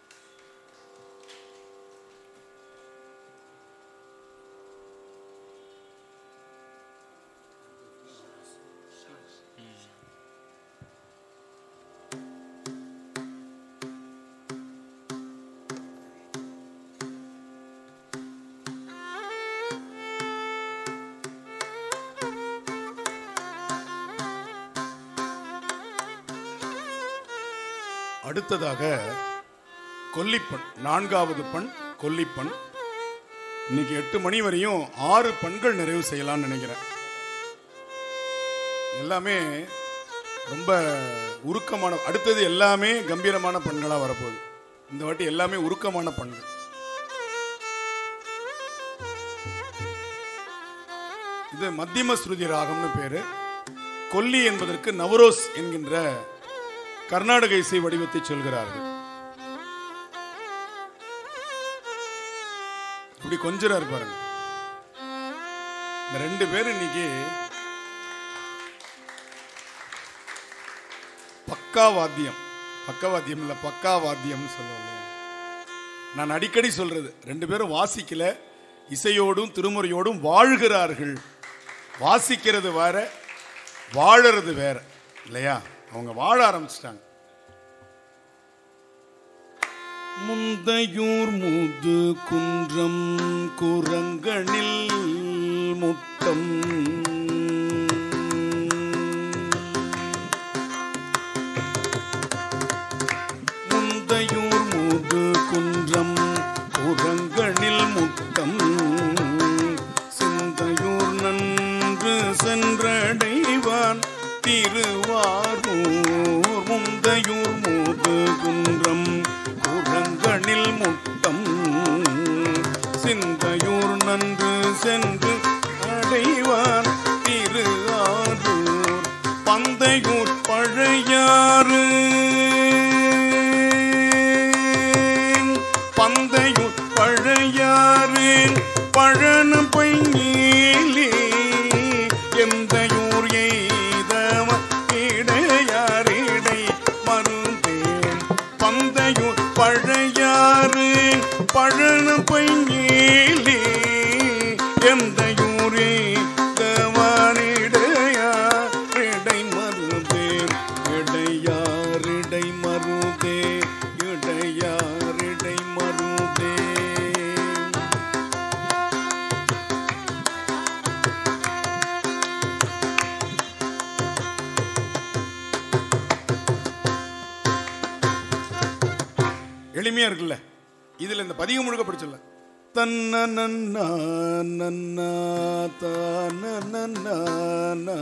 அடுத்ததாக கொல்லிப்பண் நான்காவது பண் கொல்லிப்பண் இன்னைக்கு எட்டு மணி வரையும் ஆறு பண்கள் நிறைவு செய்யலாம்னு நினைக்கிறேன் எல்லாமே ரொம்ப உருக்கமான அடுத்தது எல்லாமே கம்பீரமான பண்களா வரப்போகுது இந்த வாட்டி எல்லாமே உருக்கமான பண்கள் இது மத்தியம ஸ்ருதி ராகம்னு பேரு கொல்லி என்பதற்கு நவரோஸ் என்கின்ற கர்நாடக இசை வடிவத்தை சொல்கிறார்கள் இப்படி கொஞ்சிறாரு பாருங்க இந்த ரெண்டு பேரும் இன்னைக்கு பக்கா வாத்தியம் பக்கா வாத்தியம் இல்ல பக்கா வாத்தியம்னு சொல்லுவோம் இல்லையா? நான் அடிக்கடி சொல்றது ரெண்டு பேரும் வாசிக்கல இசையோடும் திருமுறையோடும் வாழ்கிறார்கள் வாசிக்கிறது வேற வாழறது வேற இல்லையா அவங்க வாழ ஆரம்பிச்சிட்டாங்க முந்தையூர் முது குன்றம் குரங்கனில் முட்டம் பழன பைங்கேலி எந்தையூரே தவானிடையார் இடை மருதே இடையார் இடை மருதே இடையார் இடை மருதே எளிமையா இருக்குல்ல இதுல இந்த பதிகம் முழுக்க படிச்சிடல தன்ன நன்னா நன்னா தான நன்னா நா.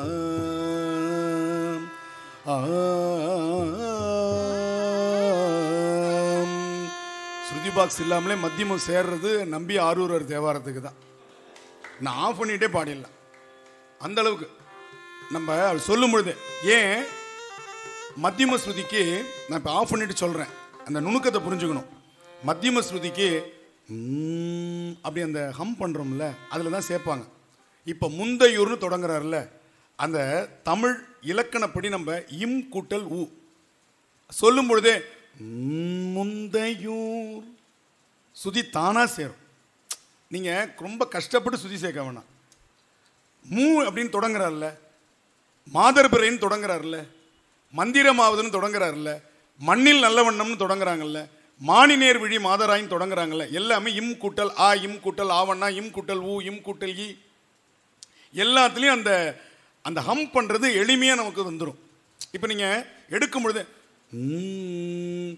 ஆம். ஸ்ருதி பாக்ஸ் இல்லாமலே மத்தியமம் சேர்றது நம்பி ஆரூரர் தேவாரத்துக்கு தான் நான் ஆஃப் பண்ணிட்டே பாடிடலாம் அந்த அளவுக்கு நம்ம அது சொல்லும் பொழுது ஏன் மத்தியம ஸ்ருதிக்கு நான் இப்போ ஆஃப் பண்ணிட்டு சொல்கிறேன் அந்த நுணுக்கத்தை புரிஞ்சுக்கணும் மத்தியம ஸ்ருதிக்கு ம், அப்படி அந்த ஹம் பண்ணுறோம்ல அதில் தான் சேர்ப்பாங்க இப்போ முந்தையூர்னு தொடங்குறாருல அந்த தமிழ் இலக்கணப்படி நம்ம இம் கூட்டல் உ சொல்லும் பொழுதே ம், முந்தையூர் சுதி தானாக சேரும் நீங்கள் ரொம்ப கஷ்டப்பட்டு சுதி சேர்க்க வேணாம் மூ அப்படின்னு தொடங்குறாருல மாதர் பிறைன்னு தொடங்குறாருல்ல மந்திரமாவதுன்னு தொடங்குறாருல்ல மண்ணில் நல்ல வண்ணம்னு தொடங்குறாங்கல்ல மானினேர் விழி மாதராயின்னு தொடங்குறாங்கல்ல எல்லாமே இம் கூட்டல் ஆ இம் கூட்டல் ஆவண்ணா இம் கூட்டல் ஊ இம் கூட்டல் இ எல்லாத்துலேயும் அந்த அந்த ஹம் பண்ணுறது எளிமையாக நமக்கு வந்துடும் இப்போ நீங்கள் எடுக்கும் பொழுது ம்,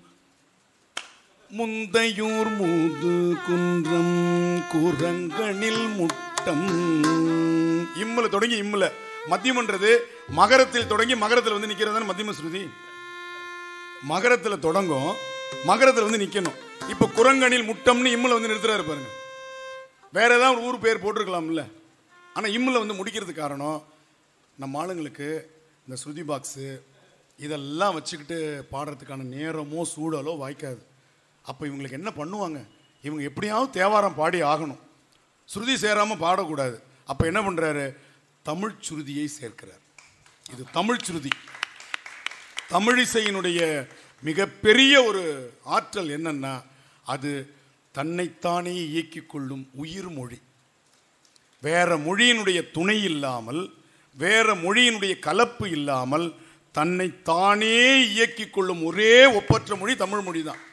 முந்தையூர் மூது குன்றம் குரங்கனில் முட்டம் இம்முல தொடங்கி இம்முல மத்தியமன்றது மகரத்தில் தொடங்கி மகரத்தில் வந்து நிக்கிறது மத்தியம ஸ்ருதி மகரத்தில் தொடங்கும் மகரத்தில் வந்து நிக்கணும் இப்போ குரங்கனில் முட்டம்னு இம்முல வந்து நிறுத்துறாரு பாருங்க வேற ஏதாவது ஒரு ஊர் பேர் போட்டிருக்கலாம்ல ஆனால் இம்முல வந்து முடிக்கிறதுக்கு காரணம் நம்ம ஆளுங்களுக்கு இந்த ஸ்ருதி பாக்ஸு இதெல்லாம் வச்சுக்கிட்டு பாடுறதுக்கான நேரமோ சூழலோ வாய்க்காது அப்போ இவங்களுக்கு என்ன பண்ணுவாங்க இவங்க எப்படியாவது தேவாரம் பாடி ஆகணும் ஸ்ருதி சேராமல் பாடக்கூடாது அப்போ என்ன பண்ணுறாரு தமிழ் சுருதியை சேர்க்கிறார் இது தமிழ் சுருதி தமிழிசையினுடைய மிகப்பெரிய ஒரு ஆற்றல் என்னன்னா அது தன்னைத்தானே இயக்கிக் கொள்ளும் உயிர் மொழி வேற மொழியினுடைய துணை இல்லாமல் வேற மொழியினுடைய கலப்பு இல்லாமல் தன்னைத்தானே இயக்கிக் கொள்ளும் ஒரே ஒப்பற்ற மொழி தமிழ் மொழி தான்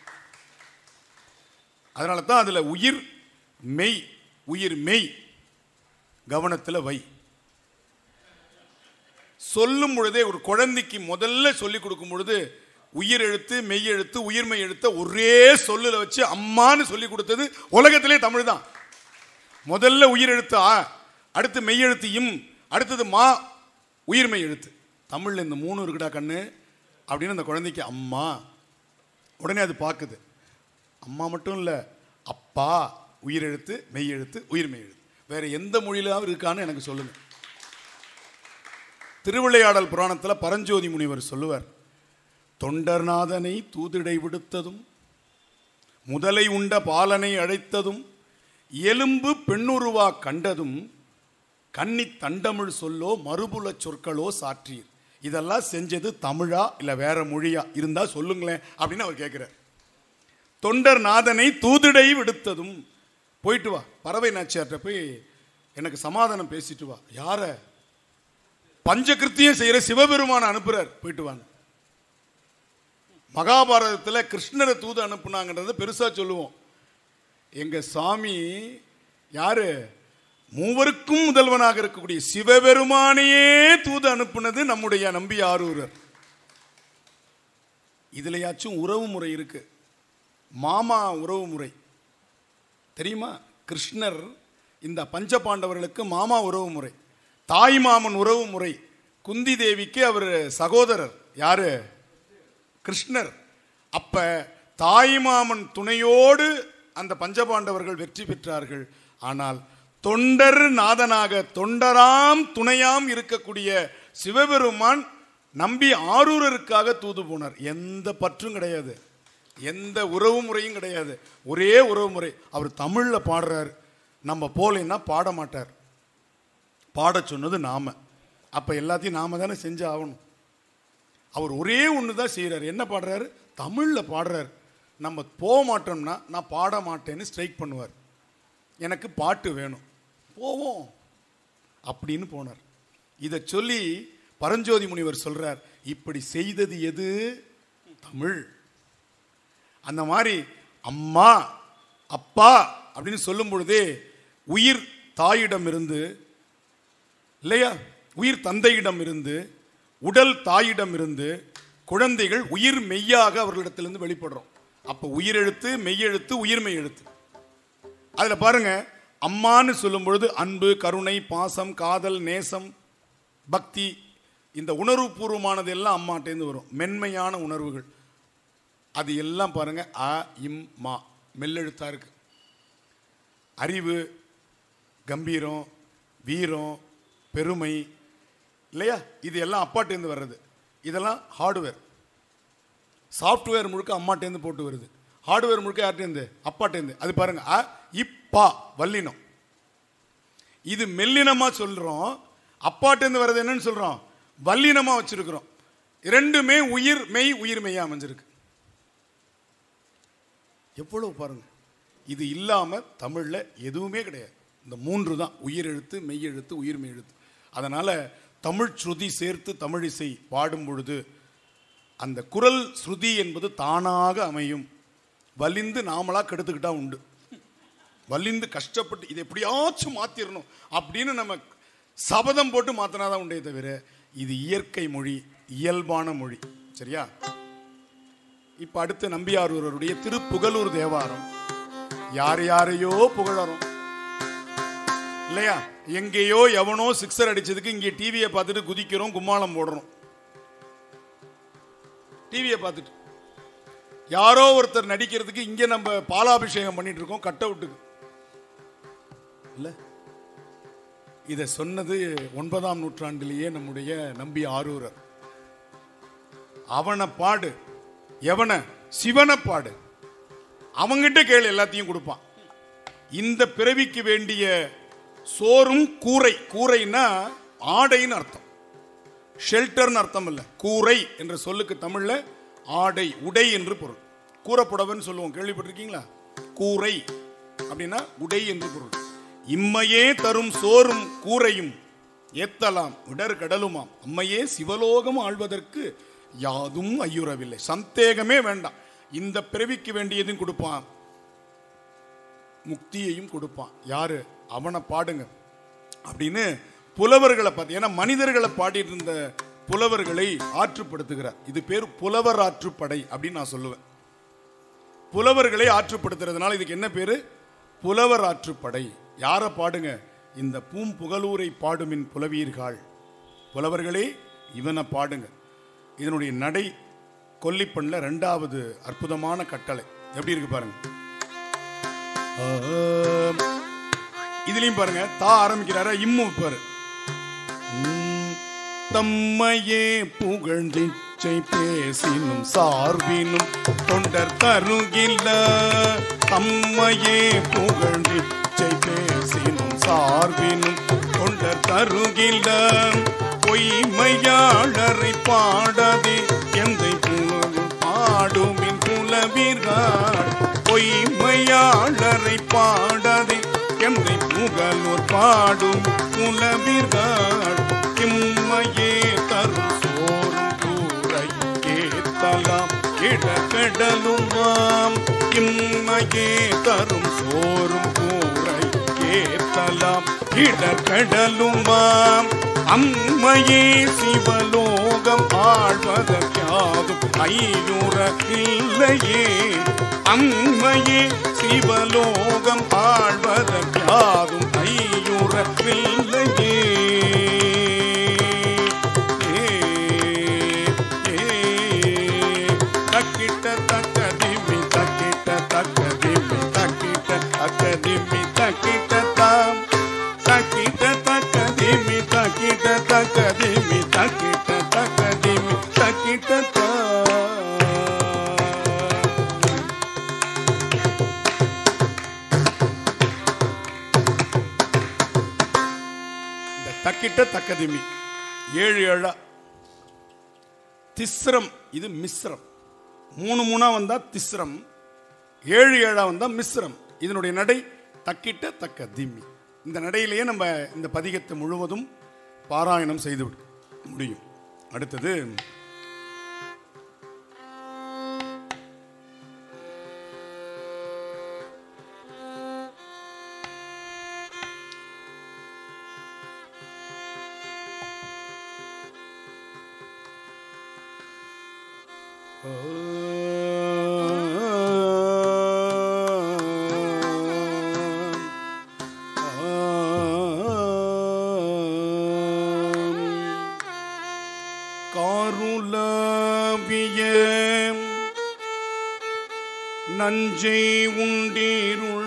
அதனால தான் அதில் உயிர் மெய் உயிர் மெய் கவனத்தில் வை சொல்லும் பொழுதே ஒரு குழந்தைக்கு முதல்ல சொல்லி கொடுக்கும் பொழுது உயிர் எழுத்து மெய் எழுத்து உயிர்மை எழுத்த ஒரே சொல்லுல வச்சு அம்மான்னு சொல்லி கொடுத்தது உலகத்திலே தமிழ் தான் முதல்ல உயிர் எழுத்து ஆ அடுத்து மெய் எழுத்து இம் அடுத்தது மா உயிர்மை எழுத்து தமிழ்ல இந்த மூணு இருக்குடா கண்ணு அப்படின்னு அந்த குழந்தைக்கு அம்மா உடனே அது பார்க்குது அம்மா மட்டும் இல்லை அப்பா உயிர் எழுத்து மெய் எழுத்து உயிர்மை எழுத்து வேற எந்த மொழியிலாவது இருக்கான்னு எனக்கு சொல்லுங்க திருவிளையாடல் புராணத்தில் பரஞ்சோதி முனிவர் சொல்லுவார் தொண்டர்நாதனை தூதிடை விடுத்ததும் முதலை உண்ட பாலனை அழைத்ததும் எலும்பு பெண்ணுருவா கண்டதும் கன்னி தண்டமிழ் சொல்லோ மறுபுலச் சொற்களோ சாற்றீர் இதெல்லாம் செஞ்சது தமிழா இல்லை வேற மொழியா இருந்தா சொல்லுங்களேன் அப்படின்னு அவர் கேட்கிறார் தொண்டர் நாதனை தூதிடை விடுத்ததும் போயிட்டு வா பறவை நாச்சியார்ட்ட போய் எனக்கு சமாதானம் பேசிட்டு வா யார பஞ்சகிருத்தியம் செய்யற சிவபெருமான அனுப்புறார் போயிட்டு வாங்க மகாபாரதத்தில் கிருஷ்ணரை தூது அனுப்புனாங்கன்றத பெருசா சொல்லுவோம் எங்க சாமி யாரு மூவருக்கும் முதல்வனாக இருக்கக்கூடிய சிவபெருமானையே தூது அனுப்புனது நம்முடைய நம்பி ஆரூரர் இதுலயாச்சும் உறவு முறை இருக்கு மாமா உறவு முறை தெரியுமா கிருஷ்ணர் இந்த பஞ்ச பாண்டவர்களுக்கு மாமா உறவு முறை தாய் மாமன் உறவு முறை குந்தி தேவிக்கு அவர் சகோதரர் யாரு கிருஷ்ணர் அப்ப தாய் மாமன் துணையோடு அந்த பஞ்சபாண்டவர்கள் வெற்றி பெற்றார்கள் ஆனால் தொண்டர் நாதனாக தொண்டராம் துணையாம் இருக்கக்கூடிய சிவபெருமான் நம்பி ஆரூரருக்காக தூது போனார் எந்த பற்றும் கிடையாது எந்த உறவு முறையும் கிடையாது ஒரே உறவு முறை அவர் தமிழ்ல பாடுறார் நம்ம போலைன்னா பாட மாட்டார் பாட சொன்னது நாம அப்ப எல்லாத்தையும் நாம தானே செஞ்சு ஆகணும் அவர் ஒரே ஒன்று தான் செய்கிறார் என்ன பாடுறாரு தமிழில் பாடுறார் நம்ம போக மாட்டோம்னா நான் பாட மாட்டேன்னு ஸ்ட்ரைக் பண்ணுவார் எனக்கு பாட்டு வேணும் போவோம் அப்படின்னு போனார் இதை சொல்லி பரஞ்சோதி முனிவர் சொல்றார் இப்படி செய்தது எது தமிழ் அந்த மாதிரி அம்மா அப்பா அப்படின்னு சொல்லும் பொழுதே உயிர் தாயிடம் இருந்து இல்லையா உயிர் தந்தையிடம் இருந்து உடல் தாயிடம் இருந்து குழந்தைகள் உயிர் மெய்யாக அவர்களிடத்திலிருந்து வெளிப்படுறோம் அப்ப உயிரெழுத்து மெய்யெழுத்து உயிர்மெய் எழுத்து அதுல பாருங்க அம்மான்னு சொல்லும் பொழுது அன்பு கருணை பாசம் காதல் நேசம் பக்தி இந்த உணர்வுபூர்வமானது எல்லாம் அம்மாட்டேருந்து வரும் மென்மையான உணர்வுகள் அது எல்லாம் பாருங்க அ இம் மா மெல்லெழுத்தா இருக்கு அறிவு கம்பீரம் வீரம் பெருமை இல்லையா இது எல்லாம் அப்பாட்டேருந்து வர்றது இதெல்லாம் ஹார்ட்வேர் சாஃப்ட்வேர் முழுக்க அம்மாட்டேருந்து போட்டு வருது ஹார்ட்வேர் முழுக்க யார்ட்டேருந்து அப்பாட்டேருந்து அது பாருங்க அ இப்பா வல்லினம் இது மெல்லினமா சொல்றோம் அப்பாட்டேருந்து வர்றது என்னன்னு சொல்றோம் வல்லினமா வச்சிருக்கிறோம் இரண்டுமே உயிர் மெய் உயிர் மெய்யா அமைஞ்சிருக்கு எவ்வளவு பாருங்க இது இல்லாம தமிழ்ல எதுவுமே கிடையாது இந்த மூன்று தான் உயிர் எழுத்து மெய் எழுத்து உயிர்மெய் எழுத்து அதனால தமிழ் ஸ்ருதி சேர்த்து தமிழிசை பாடும் பொழுது அந்த குரல் ஸ்ருதி என்பது தானாக அமையும் வலிந்து நாமளா கெடுத்துக்கிட்டா உண்டு வலிந்து கஷ்டப்பட்டு இதை எப்படியாச்சும் மாத்திரணும் அப்படின்னு நம்ம சபதம் போட்டு மாத்தினாதான் உண்டே தவிர இது இயற்கை மொழி இயல்பான மொழி சரியா இப்ப அடுத்து நம்பியாரூரருடைய திருப்புகலூர் தேவாரம் யார் யாரையோ புகழறோம் இல்லையா எங்கேயோ எவனோ சிக்ஸர் அடிச்சதுக்கு இங்கே டிவியை பார்த்துட்டு குதிக்கிறோம் கும்மாளம் போடுறோம் டிவியை பார்த்துட்டு யாரோ ஒருத்தர் நடிக்கிறதுக்கு இங்க நம்ம பாலாபிஷேகம் பண்ணிட்டு இருக்கோம் கட் அவுட்டுக்கு இல்ல இத சொன்னது ஒன்பதாம் நூற்றாண்டிலேயே நம்முடைய நம்பி ஆரூரர் அவனை பாடு எவன சிவனை பாடு அவங்கிட்ட கேளு எல்லாத்தையும் கொடுப்பான் இந்த பிறவிக்கு வேண்டிய சோறும் கூரை கூரைன்னா ஆடைன்னு அர்த்தம் ஷெல்டர்னு அர்த்தம் இல்ல கூரை என்ற சொல்லுக்கு தமிழ்ல ஆடை உடை என்று பொருள் கூறப்புடவைன்னு சொல்லுவோம் கேள்விப்பட்டிருக்கீங்களா கூரை அப்படின்னா உடை என்று பொருள் இம்மையே தரும் சோறும் கூரையும் ஏத்தலாம் இடர் கடலுமாம் அம்மையே சிவலோகம் ஆழ்வதற்கு யாதும் ஐயுறவில்லை சந்தேகமே வேண்டாம் இந்த பிறவிக்கு வேண்டியதும் கொடுப்பான் முக்தியையும் கொடுப்பான் யாரு அவனை பாடுங்க அப்படின்னு புலவர்களை பார்த்து ஏன்னா மனிதர்களை பாடிட்டு இருந்த புலவர்களை ஆற்றுப்படுத்துகிறார் இது பேர் புலவர் ஆற்றுப்படை அப்படின்னு நான் சொல்லுவேன் புலவர்களை ஆற்றுப்படுத்துறதுனால இதுக்கு என்ன பேரு புலவர் ஆற்றுப்படை யாரை பாடுங்க இந்த பூம்புகலூரை பாடுமின் புலவீர்கள் புலவர்களே இவனை பாடுங்க இதனுடைய நடை கொல்லிப்பண்ல ரெண்டாவது அற்புதமான கட்டளை எப்படி இருக்கு பாருங்க ஆம். இதுலயும் பாருங்க தா ஆரம்பிக்கிறாரா இம்மு பாரு உம், தம்மையே புகழ்ந்திச்சை பேசினும் சார்பினும் தொண்டர் தருகில்ல தம்மையே புகழ்ந்திச்சை பேசினும் சார்பினும் தொண்டர் தருகில்ல பொய்மையாளரை பாடாதே எந்தை புகழும் பாடுமின் புலவீர்கள் பொய்மையாளரை பாடாதே எந்தை புகழோர் பாடும் புலவீர்கள் இம்மையே தரும் சோறும் கூரை கேத்தலாம் இடக்கடலுமாம் இம்மையே தரும் சோறும் கூரை கேத்தலாம் இடக்கடலுமாம் அம்மையே சிவலோகம் ஆழ்வதற்காகும் ஐயுற இல்லையே அம்மையே சிவலோகம் ஆழ்வதற்காகும் ஐயுற இல்லையே ஏ, ஏ, தக்கிட்ட தக்க திம்மி தக்கிட்ட தக்க திம்மி தக்கிட்ட தக்க திம்மி தக்கிட்ட தாம் தக்கிட்ட தக்க திம்மி தக்கிட்ட தக்க திம்மி தக்கிட்ட தக்க திம்மி தக்கிட்ட தாம் இந்த தக்கிட்ட தக்கதிமி ஏழு ஏழா திஸ்ரம் இது மிஸ்ரம் மூணு மூணா வந்தா திஸ்ரம் ஏழு ஏழா வந்தா மிஸ்ரம் இதனுடைய நடை தக்கிட்ட தக்க திம்மி இந்த நடையிலேயே நம்ம இந்த பதிகத்தை முழுவதும் பாராயணம் செய்து விட முடியும் அடுத்தது காருலாவிய நஞ்சை உண்டீருள்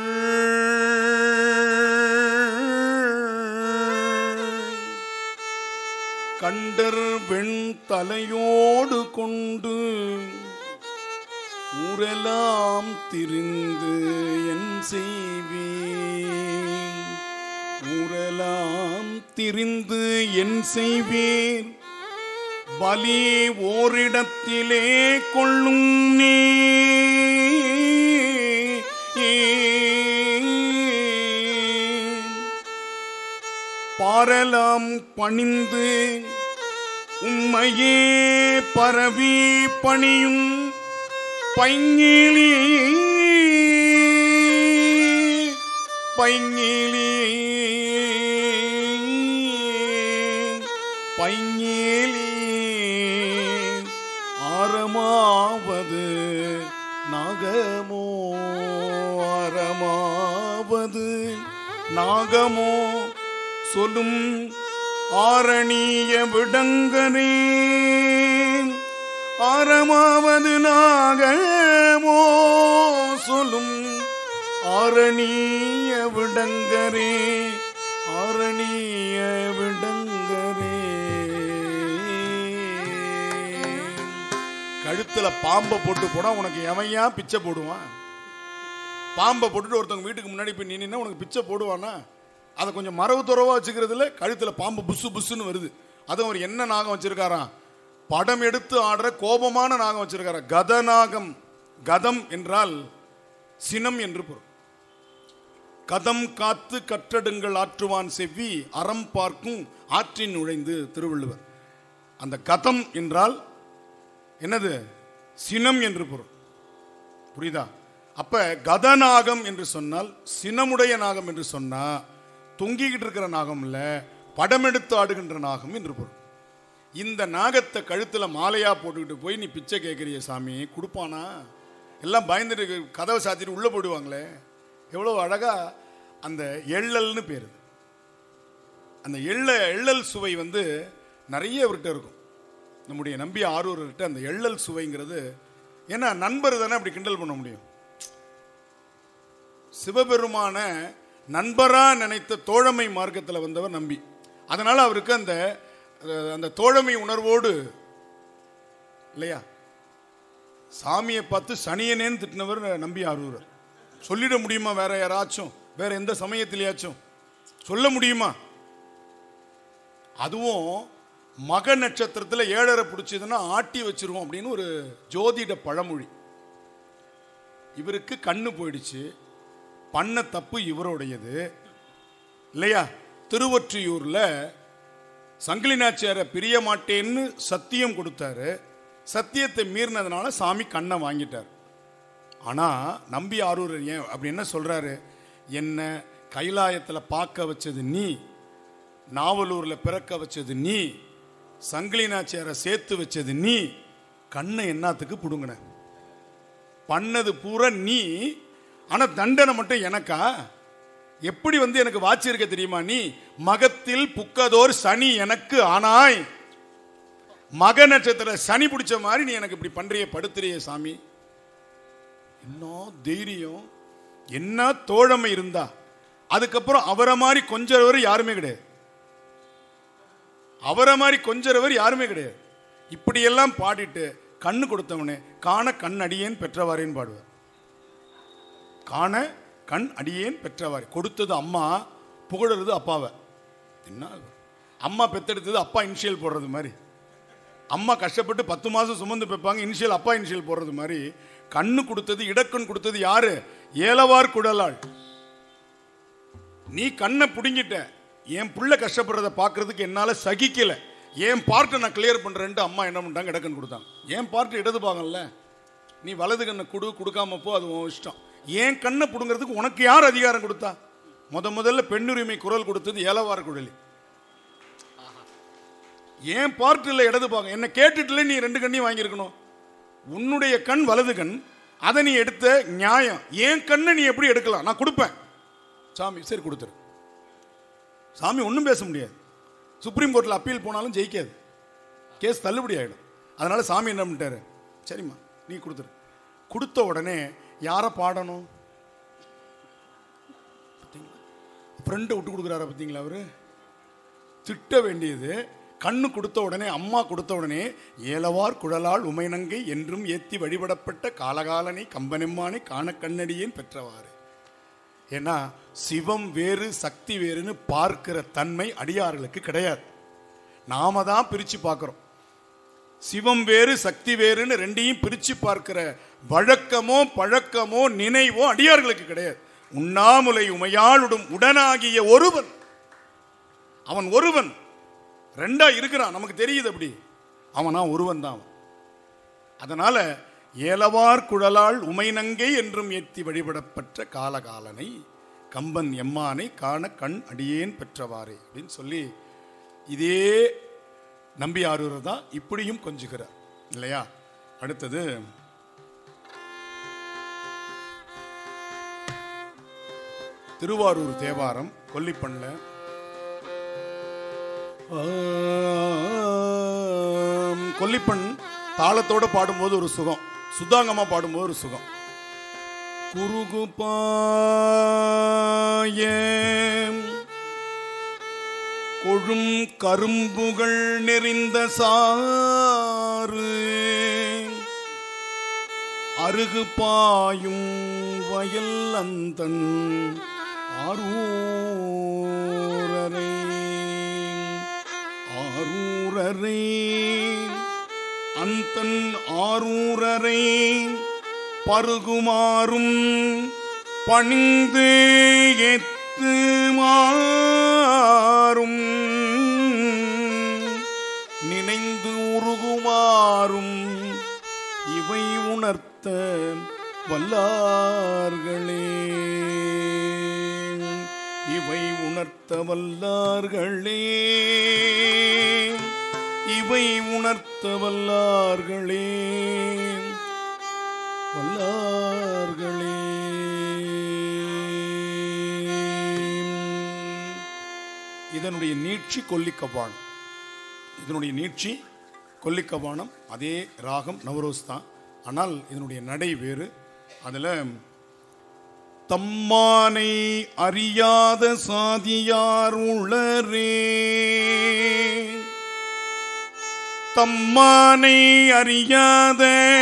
கண்டர் வெண் தலையோடு கொண்டு ஊரெல்லாம் திரிந்து என் செய்வேன் ஊரெல்லாம் திரிந்து என் செய்வேன் பலி ஓரிடத்திலே கொள்ளும் நீ பாரலாம் பணிந்து உம்மையே பரவி பணியும் பைங்கிலி பைங்கிலி பைங்கிலி ஆரமாவது நாகமோ ஆரமாவது நாகமோ சொல்லும் ஆரணிய விடங்கனே ஆரமாவது நாகமோ சொல்லும் ஆரணிய விடங்கரே ஆரணிய விடங்கரே கழுத்துல பாம்பை போட்டு போனா உனக்கு எவையா பிச்சை போடுவான் பாம்பை போட்டுட்டு ஒருத்தவங்க வீட்டுக்கு முன்னாடி போய் நின்னா உனக்கு பிச்சை போடுவானா அதை கொஞ்சம் மரவு துறவா வச்சுக்கிறதுல கழுத்துல பாம்பு புசு புசுன்னு வருது அதுவும் அவர் என்ன நாகம் வச்சிருக்காராம் படம் எடுத்து ஆடுற கோபமான நாகம் வச்சிருக்காரா கதநாகம் கதம் என்றால் சினம் என்று பொருள் கதம் காத்து கற்றடுங்கள் ஆற்றுவான் செவ்வி அறம் பார்க்கும் ஆற்றின் நுழைந்து திருவள்ளுவர் அந்த கதம் என்றால் என்னது சினம் என்று பொருள் புரியுதா அப்ப கதநாகம் என்று சொன்னால் சினமுடைய நாகம் என்று சொன்னா தொங்கிக்கிட்டு இருக்கிற நாகம் இல்ல படம் எடுத்து ஆடுகின்ற நாகம் என்று பொருள் இந்த நாகத்தை கழுத்துல மாலையா போட்டுக்கிட்டு போய் நீ பிச்சை கேட்கறிய சாமி கொடுப்பானா எல்லாம் பயந்துட்டு கதவை சாத்திட்டு உள்ள போடுவாங்களே எவ்வளவு அழகா அந்த எள்ளல்னு பேரு அந்த எள்ள எள்ளல் சுவை வந்து நிறைய அவர்கிட்ட இருக்கும் நம்முடைய நம்பி ஆரூர்கிட்ட அந்த எள்ளல் சுவைங்கிறது ஏன்னா நண்பர் தானே அப்படி கிண்டல் பண்ண முடியும் சிவபெருமான நண்பரா நினைத்த தோழமை மார்க்கத்தில் வந்தவர் நம்பி அதனால அவருக்கு அந்த அந்த தோழமை உணர்வோடு இல்லையா சாமியை பார்த்து சனியனேன்னு திட்டினவர் நம்பி ஆரூரர் சொல்லிட முடியுமா வேற யாராச்சும் வேற எந்த சமயத்திலேயாச்சும் சொல்ல முடியுமா அதுவும் மக நட்சத்திரத்தில் ஏழரை பிடிச்சதுன்னா ஆட்டி வச்சிருவோம் அப்படின்னு ஒரு ஜோதிட பழமொழி இவருக்கு கண்ணு போயிடுச்சு பண்ண தப்பு இவருடையது இல்லையா திருவொற்றியூர்ல சங்கிலினாச்சியாரை பிரிய மாட்டேன்னு சத்தியம் கொடுத்தாரு சத்தியத்தை மீறினதுனால சாமி கண்ணை வாங்கிட்டார் ஆனா நம்பி ஆரூரர் ஏன் அப்படி என்ன சொல்றாரு என்ன கைலாயத்துல பார்க்க வச்சது நீ நாவலூர்ல பிறக்க வச்சது நீ சங்கிலினாச்சியாரை சேர்த்து வச்சது நீ கண்ணை என்னத்துக்கு புடுங்கின பண்ணது பூரா நீ ஆனா தண்டனை மட்டும் எனக்கா எப்படி வந்து எனக்கு வாச்சிருக்க தெரியுமா நீ மகத்தில் புக்கதோர் சனி எனக்கு ஆனாய் மக நட்சத்திர சனி பிடிச்ச மாதிரி நீ எனக்கு இப்படி பண்றிய படுத்துறிய சாமி என்ன தைரியம் என்ன தோழமை இருந்தா அதுக்கப்புறம் அவரை மாதிரி கொஞ்சவர் யாருமே கிடையாது அவரை மாதிரி கொஞ்சறவர் யாருமே கிடையாது இப்படியெல்லாம் பாடிட்டு கண்ணு கொடுத்தவனே காண கண் அடியேன் பெற்றவாரேன்னு பாடுவார் காண கண் அடியேன் பெற்றவார் கொடுத்தது அம்மா புகழறது அப்பாவை என்ன இது? அம்மா பெத்தெடுத்தது அப்பா இனிஷியல் போடுறது மாதிரி அம்மா கஷ்டப்பட்டு பத்து மாதம் சுமந்து வைப்பாங்க இனிஷியல் அப்பா இனிஷியல் போடுறது மாதிரி கண்ணு கொடுத்தது இடக்கண் கொடுத்தது யாரு ஏலவார் குடலாள் நீ கண்ணை புடுங்கிட்ட என் புள்ள கஷ்டப்படுறத பார்க்கறதுக்கு என்னால சகிக்கல என் பார்ட்டை நான் கிளியர் பண்றேன்ட்டு அம்மா என்ன பண்ணிட்டாங்க இடக்கண் கொடுத்தாங்க என் பார்ட் இடது பாகம்ல நீ வலது கண்ணை கொடு கொடுக்காம போ அது உன் இஷ்டம் என் கண்ணை புடுங்கிறதுக்கு உனக்கு யார் அதிகாரம் கொடுத்தா முத முதல்ல பெண்ணுரிமை குரல் கொடுத்தது ஏலவார் குழலி ஏன் பார்ட் இல்லை இடது பாகம் என்ன கேட்டுட்டுல நீ ரெண்டு கண்ணையும் வாங்கியிருக்கணும் உன்னுடைய கண் வலது கண் அதை நீ எடுத்த நியாயம் என் கண்ணை நீ எப்படி எடுக்கலாம் நான் கொடுப்பேன் சாமி சரி கொடுத்துரு சாமி ஒன்றும் பேச முடியாது சுப்ரீம் கோர்ட்டில் அப்பீல் போனாலும் ஜெயிக்காது கேஸ் தள்ளுபடி ஆகிடும் அதனால சாமி என்ன பண்ணிட்டாரு சரிம்மா நீ கொடுத்துரு கொடுத்த உடனே யாரை பாடணும் ஃப்ரெண்டை விட்டு கொடுக்குறாரா பார்த்தீங்களா அவரு திட்ட வேண்டியது கண்ணு கொடுத்த உடனே அம்மா கொடுத்த உடனே ஏலவார் குழலால் உமைநங்கை என்றும் ஏத்தி வழிபடப்பட்ட காலகாலனை கம்பனெம்மானை காண கண்ணடியேன் பெற்றவாறு ஏன்னா சிவம் வேறு சக்தி வேறுன்னு பார்க்கிற தன்மை அடியார்களுக்கு கிடையாது நாம தான் பிரிச்சு பார்க்கிறோம் சிவம் வேறு சக்தி வேறுன்னு ரெண்டையும் பிரிச்சு பார்க்கிற வழக்கமோ பழக்கமோ நினைவோ அடியார்களுக்கு கிடையாது உண்ணாமுலை உமையாளுடும் உடனாகிய ஒருவன் அவன் ஒருவன் ரெண்டா இருக்கிறான் நமக்கு தெரியுது அப்படி அவனா ஒருவன் தான் அவன் அதனால ஏலவார் குழலால் உமைநங்கை என்றும் ஏத்தி வழிபடப்பட்ட காலகாலனை கம்பன் எம்மானை காண கண் அடியேன் பெற்றவாறே அப்படின்னு சொல்லி இதே நம்பி ஆரூர் தான் இப்படியும் கொஞ்சுகிறார் இல்லையா அடுத்தது திருவாரூர் தேவாரம் கொல்லிப்பண்ல ஆம், கொல்லிப்பண் தாளத்தோட பாடும்போது ஒரு சுகம் சுத்தாங்கமா பாடும்போது ஒரு சுகம் குறுகு பாய கொழும் கரும்புகள் நெறிந்த சாறு அருகு பாயும் வயல் அந்தன் ஆரூரரை ஆரூரரை அந்தன் ஆரூரரை பருகுமாறும் பணிந்து எத்து மாறும் நினைந்து உருகுமாறும் இவை உணர்த்த வல்லார்களே இவை உணர்த்த வல்லார்களே இவை உணர்த்த வல்லார்களே வல்லார்களே இதனுடைய நீட்சி கொல்லிக்கவானம் இதனுடைய நீட்சி கொல்லிக்கவானம் அதே ராகம் நவரோஸ் தான் ஆனால் இதனுடைய நடை வேறு அதில் தம்மானை அறியாத சாதியார் உளரே தம்மானை அறியாத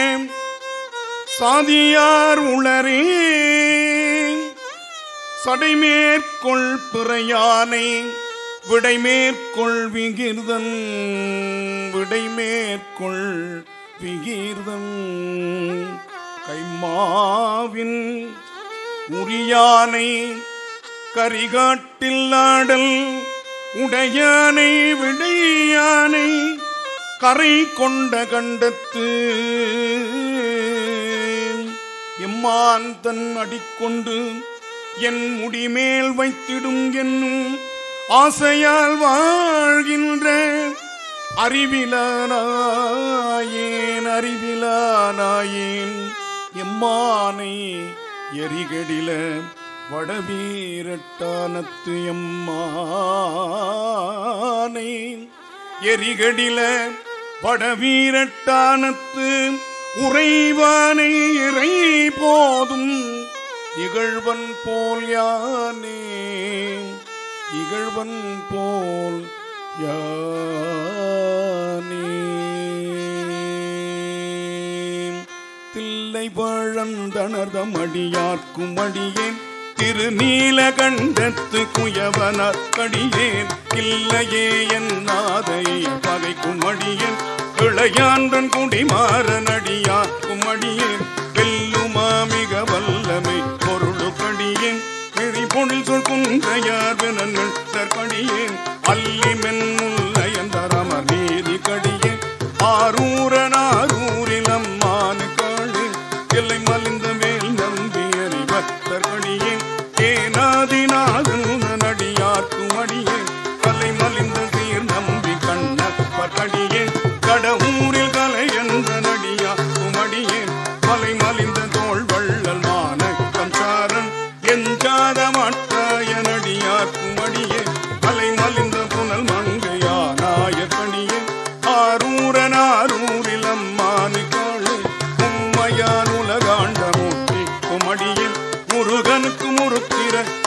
சாதியார் உளரே சடைமேற்கொள் பிறையானை விடைமேற்கொள் விகிர்தன் விடைமேற்கொள் விகிர்தன் கைமாவின் உரியானை கரிகாட்டில் ஆடல் உடையானை விடையானை கரை கொண்ட கண்டத்து எம்மான் தன் அடிக்கொண்டு என் முடிமேல் வைத்திடும் என்னும் ஆசையால் வாழ்கின்ற அறிவிலானாயேன் அறிவிலானாயேன் எம்மானை எரிகடில வடவீரட்டானத்து எம்மானை எரிகடில வடவீரட்டானத்து உறைவானை இறை போதும் இகழ்வன் போல் யானே இகழ்வன் போல் யானே தில்லை பழந்தனர்தம் அடியார்க்கும் அடியேன் திருநீலகண்டத்து குயவனார் கடியேன் இல்லையே என் நாதை பகைக்கும் அடியேன் இளையான்றன் குடிமாறன் அடியார்க்கும் அடியேன் வெல்ல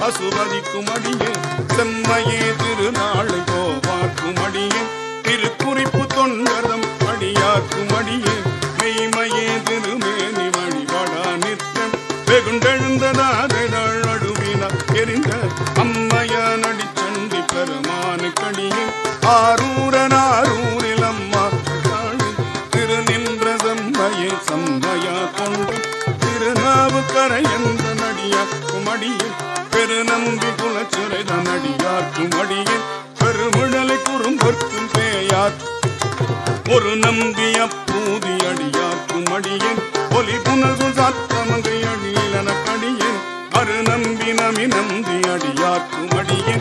பசுபதிக்கும் அடியே செம்மையே திருநாளை கோவாக்கும் அடியே திருக்குறிப்பு தொண்டரம் அடியாக்கும் அடியே மெய்மையே திருமேனி வழிபடா நிற்கம் வெகுண்டெழுந்ததாதழ் அழுவின எரிந்த அம்மைய நடிச்சண்டி பெருமானு கடியே ஆரூரன் ஆரூரில் அம்மா காளி திரு நின்ற செம்மையே சம்மையா கொண்டு திருநாவுக்கரை என்ற நடியா குமடியே பெருநம்பி குலச்சிறைத நடிகார் குமடியே பெருமிடலை குறும்பொற்கும் பேயார் ஒரு நம்பி அப்பூதி அடியாக்கும் அடியேன் ஒலி புனல் சாத்தமங்கை அடியிலன கடியேன் அரு நம்பி நமி நம்பி அடியாக்கும் அடியேன்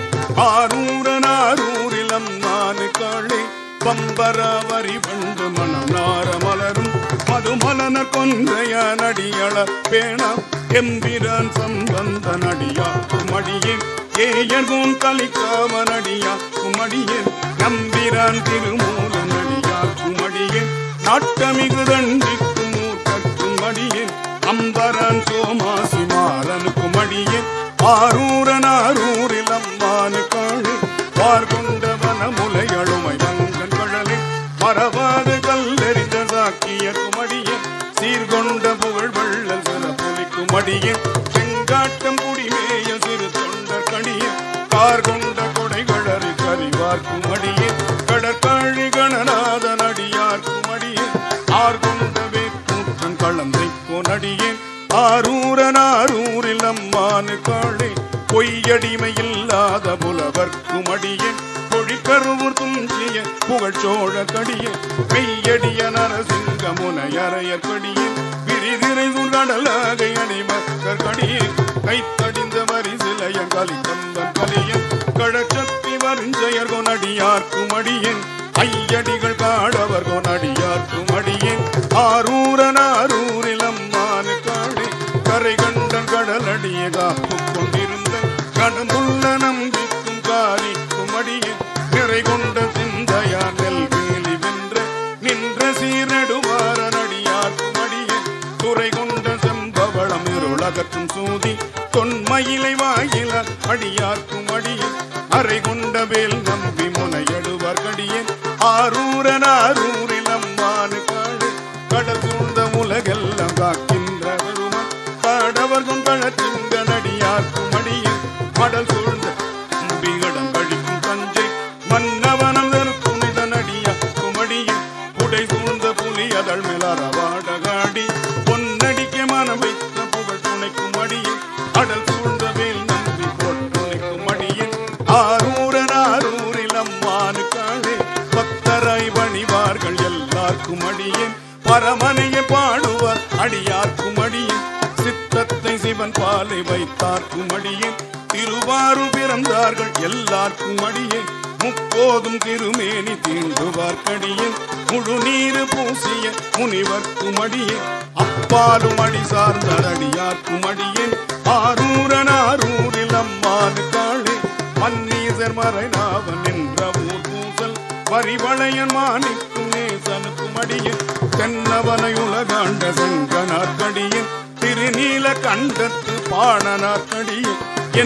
ஆரூரன் ஆரூரில் அம்மானு காளே பம்பர வரி வண்டு மனம் நார மலரும் மதுமலன கொன்றைய நடியள பேணா எம்பிரான் சம்பந்த நடியா குமடியேன் ஏயர்கோன் கலிக்காம நடியா குமடியேன் நம்பிரான் திருமூல நடியா குமடியேன் நாட்டமிகு தண்டிக்கும் மூர்க்கக்கும் அடியேன் அம்பரான் சோமாசி மாறனுக்கும் அடியேன் ஆரூரன் ஆரூரில் அம்மானு காணு பார்கொண்டவன முலை அழுமை மங்கன் கழலே மரபாது கல்லெறிந்த சாக்கிய குமடியன் சீர்கொண்ட புகழ் வள்ளல் சிற புலிக்கும் அடியன் செங்காட்டம் குடிமேய சிறு தொண்டர் கடியன் கார் கொண்ட கொடைகளறி கரிவார்க்கும் அடியன் கடற்காழி கணநாதன் அடியார்க்கும் அடியன் ஆர் கொண்ட வேக்கூட்டன் களந்தை கொனடியேன் ஆரூரன் ஆரூரில் அம்மானு காளே பொய்யடிமை இல்லாத புலவர்க்கும் அடியேன் பொழிக்கருவூர் துஞ்சிய புகழ்ச்சோழ கடிய மெய்யடிய நரசிங்க முனையறையர் கடிய விரிதிரை சுழ்கடலாகை அணிமக்கர் கடிய கைத்தடிந்த வரிசிலைய கலிகம்பன் கலியன் கழச்சத்தி வருஞ்செயர் கொனடியார்க்கும் அடியேன் ஐயடிகள் காடவர் கொனடியார்க்கும் அடியேன் ஆரூரன் ஆரூரில் அம்மானு காளே கரை கண்டன் கடலடிய காப்பு கொண்டிருந்த கடமுள்ள நம்பிக்கும் காரிக்கும் அடியே நிறை கொண்ட சிந்தையா நெல்வேலி வென்ற நின்ற சீரடுவார நடியார்க்கும் அடியே துறை கொண்ட செம்பவளம் இருளகற்றும் சூதி தொன்மயிலை வாயில அடியார்க்கும் அடியே அறை கொண்ட வேல் நம்பி முனையடுவார் கடியேன் ஆரூரன் ஆரூரில் அம்மானு காடு கடல் சூழ்ந்த உலகெல்லாம் காக்கின்ற பெருமான் காடவர் கொண்டழத்திங்க நடியார்க்கும் அடியேன் மடல் சூழ்ந்த நம்பிகடம் கழிக்கும் தஞ்சை மன்னவனம் துணித நடியா குமடியில் குடை சூழ்ந்த புலி அதழ் மேலாரவாட காடி பொன்னடிக்க மனம் வைத்த புகழ் துணைக்கும் அடியில் அடல் சூழ்ந்த வேல் நம்பி பொற்றுணைக்கும் அடியில் ஆரூரன் ஆரூரில் அம்மானு காளே பக்தராய் பணிவார்கள் எல்லாருக்கும் அடியேன் பரமனையை பாடுவார் அடியார்க்கும் அடியேன் சித்தத்தை சிவன் பாலை வைத்தார்க்கும் அடியேன் திருவாரு பிறந்தார்கள் எல்லாருக்கும் அடியேன் முப்போதும் திருமேனி தீண்டுவார் கடியேன் முழு நீரு பூசிய முனிவர்க்கும் அடியேன் அப்பாலும் அடி சார்ந்த அடியார்க்கும் அடியேன் ஆரூரன் ஆரூரில் அம்மானு காளே மன்னீசர் மறைநாவன் என்ற ஊர் பூசல் வரிவளையன் மாணிக்கும் நேசனுக்கும் அடியேன் தென்னவனை உலகாண்ட செங்கனார்கடியேன் திருநீல கண்டத்து பாணனார்கடியேன்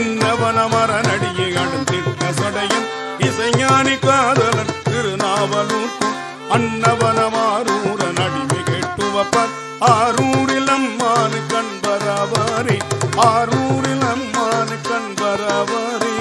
என்னவனமரனடியை அடுத்திட்ட சடையன் இசைஞானி காதலன் திருநாவலூர்க்கும் அன்னவனமாரூரன் அடிமை கேட்டுவப்பார் ஆரூரில் அம்மானு கண்பராவாரே ஆரூரில் அம்மானு கண்பராவாரே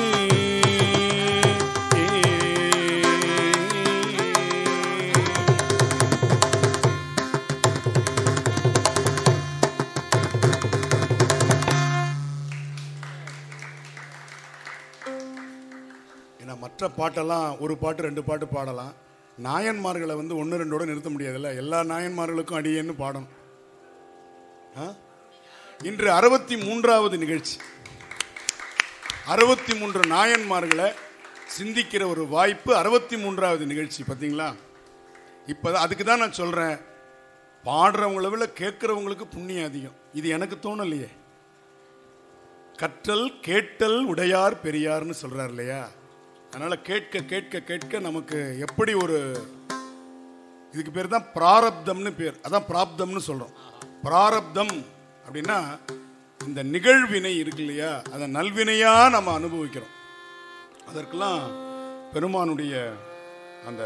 ஏன்னா மற்ற பாட்டெல்லாம் ஒரு பாட்டு ரெண்டு பாட்டு பாடலாம் நாயன்மார்களை வந்து ஒன்று ரெண்டோட நிறுத்த முடியாதுல்ல எல்லா நாயன்மார்களுக்கும் அடியேன்னு பாடணும் ஆ? இன்று அறுபத்தி மூன்றாவது நிகழ்ச்சி அறுபத்தி மூன்று நாயன்மார்களை சிந்திக்கிற ஒரு வாய்ப்பு அறுபத்தி மூன்றாவது நிகழ்ச்சி பார்த்தீங்களா இப்போ அதுக்கு தான் நான் சொல்கிறேன் பாடுறவங்களை விட கேட்குறவங்களுக்கு புண்ணியம் அதிகம் இது எனக்கு தோணலையே கற்றல் கேட்டல் உடையார் பெரியார்னு சொல்றார் இல்லையா அதனால கேட்க கேட்க கேட்க நமக்கு எப்படி ஒரு இதுக்கு பேர் தான் பிராரப்தம்னு பேர் அதான் பிராப்தம்னு சொல்றோம் பிராரப்தம் அப்படின்னா இந்த நிகழ்வினை இருக்கு இல்லையா அதை நல்வினையா நம்ம அனுபவிக்கிறோம் அதற்கெல்லாம் பெருமானுடைய அந்த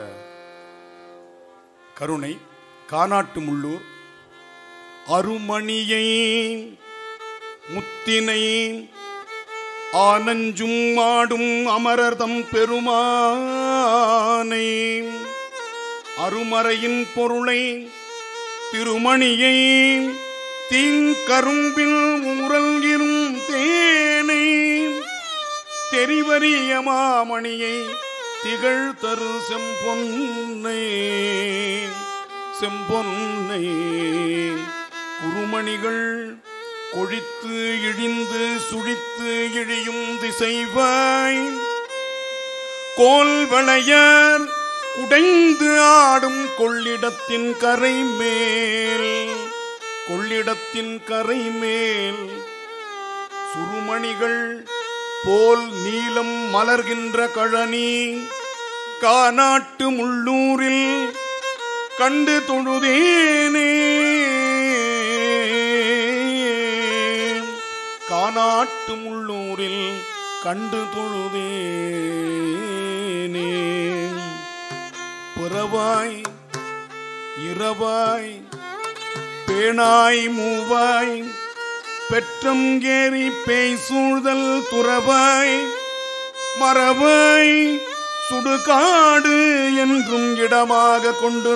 கருணை கானாட்டு முள்ளூர் அருமணியை முத்தினை ஆனஞ்சும் ஆடும் அமரர்தம் பெருமானை அருமறையின் பொருளை திருமணியை தீங்கரும்பில் உரல்கிரும் தேனை தெரிவரிய மாமணியை திகழ் தரு செம்பொன்னை செம்பொன்னை குருமணிகள் கொழித்து இழிந்து சுழித்து இழியும் திசைவாய் கோல் வளையர் குடைந்து ஆடும் கொள்ளிடத்தின் கரை மேல் கொள்ளிடத்தின் கரை மேல் சுருமணிகள் போல் நீலம் மலர்கின்ற கழனி காநாட்டு முள்ளூரில் கண்டு தொழுதேனே காநாட்டு முள்ளூரில் கண்டு தொழுதேனே புறவாய் இரவாய் பேணாய் மூவாய் பெற்றம் ஏறி பேய் சூழ்தல் துறவாய் மறவாய் சுடுகாடு என்றும் இடமாக கொண்டு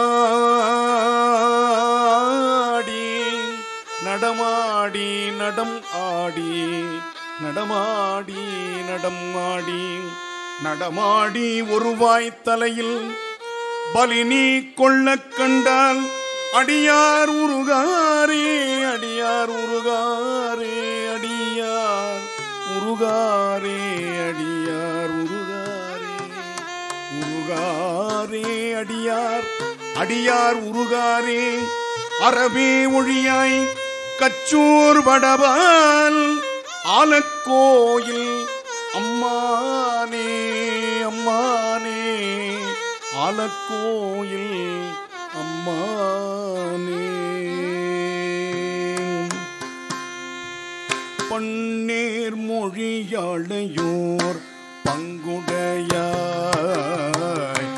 நடமாடி நடமாடி நடம் ஆடி நடமாடி நடம் ஆடி நடமாடி ஒருவாய் தலையில் பலினி கொள்ளக் கண்டால் அடியார் உருகாரே அடியார் உருகாரே அடியார் உருகாரே அடியார் உருகாரே உருகாரே அடியார் அடியார் உருகாரே அறவே ஒழியாய் கச்சூர் வடபால் ஆலக்கோயில் அம்மானே அம்மானே ஆலக்கோயில் அம்மானே பன்னேர் மொழியாளையோர் பங்குடையாய்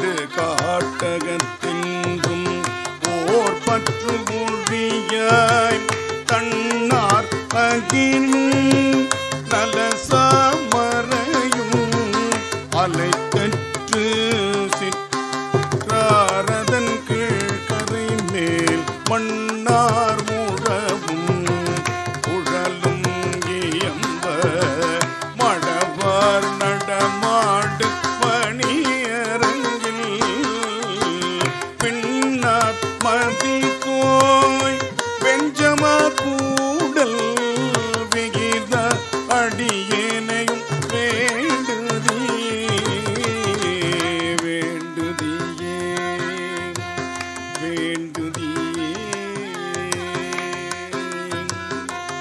படுகாட்டகத்தின்றும் ஓர் பற்று மொழியாய் தன்னார் அகிலும் நலசாமரையும் அலைத்தற்று சிற்றாரதன் கீழ் கரை மேல் மன்னார் முழவும் குழலும் இயம்ப மழவார் நடமாடு மணியரங்கில் பின்னார் மதி கோய் வெஞ்சமா கூடல் விகித அடியேனையும் வேண்டுதியே வேண்டுதியே வேண்டுதியே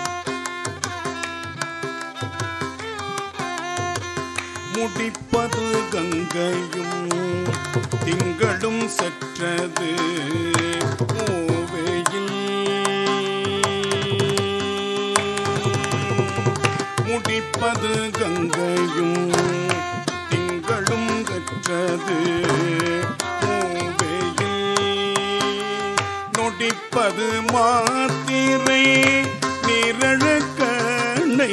முடிப்பது கங்கையும் திங்களும் சற்றது ஓவையில் முடிப்பது கங்கையும் திங்களும் கற்றது ஓவையில் நொடிப்பது மாத்திரை நிரழக்கண்ணை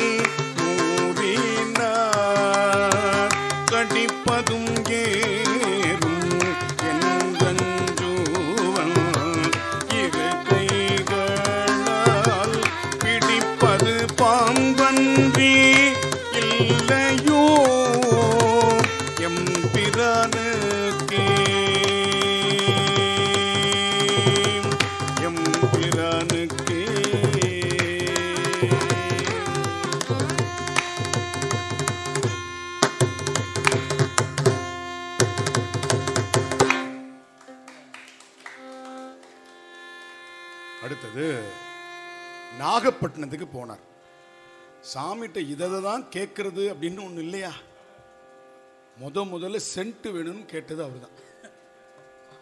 நூறினார் கடிப்பதும் ஏறும் எந்தஞ்சுவன் இரு கைகளால் பிடிப்பது பாம்பன்றி இல்லையோ எம்பிரானுக்கே எம்பிரானுக்கே அடுத்தது நாகப்பட்டினத்துக்கு போனார் சாமிகிட்ட இதை தான் கேட்கறது அப்படின்னு ஒன்று இல்லையா முத முதல்ல சென்ட் வேணும்னு கேட்டது அவர்தான்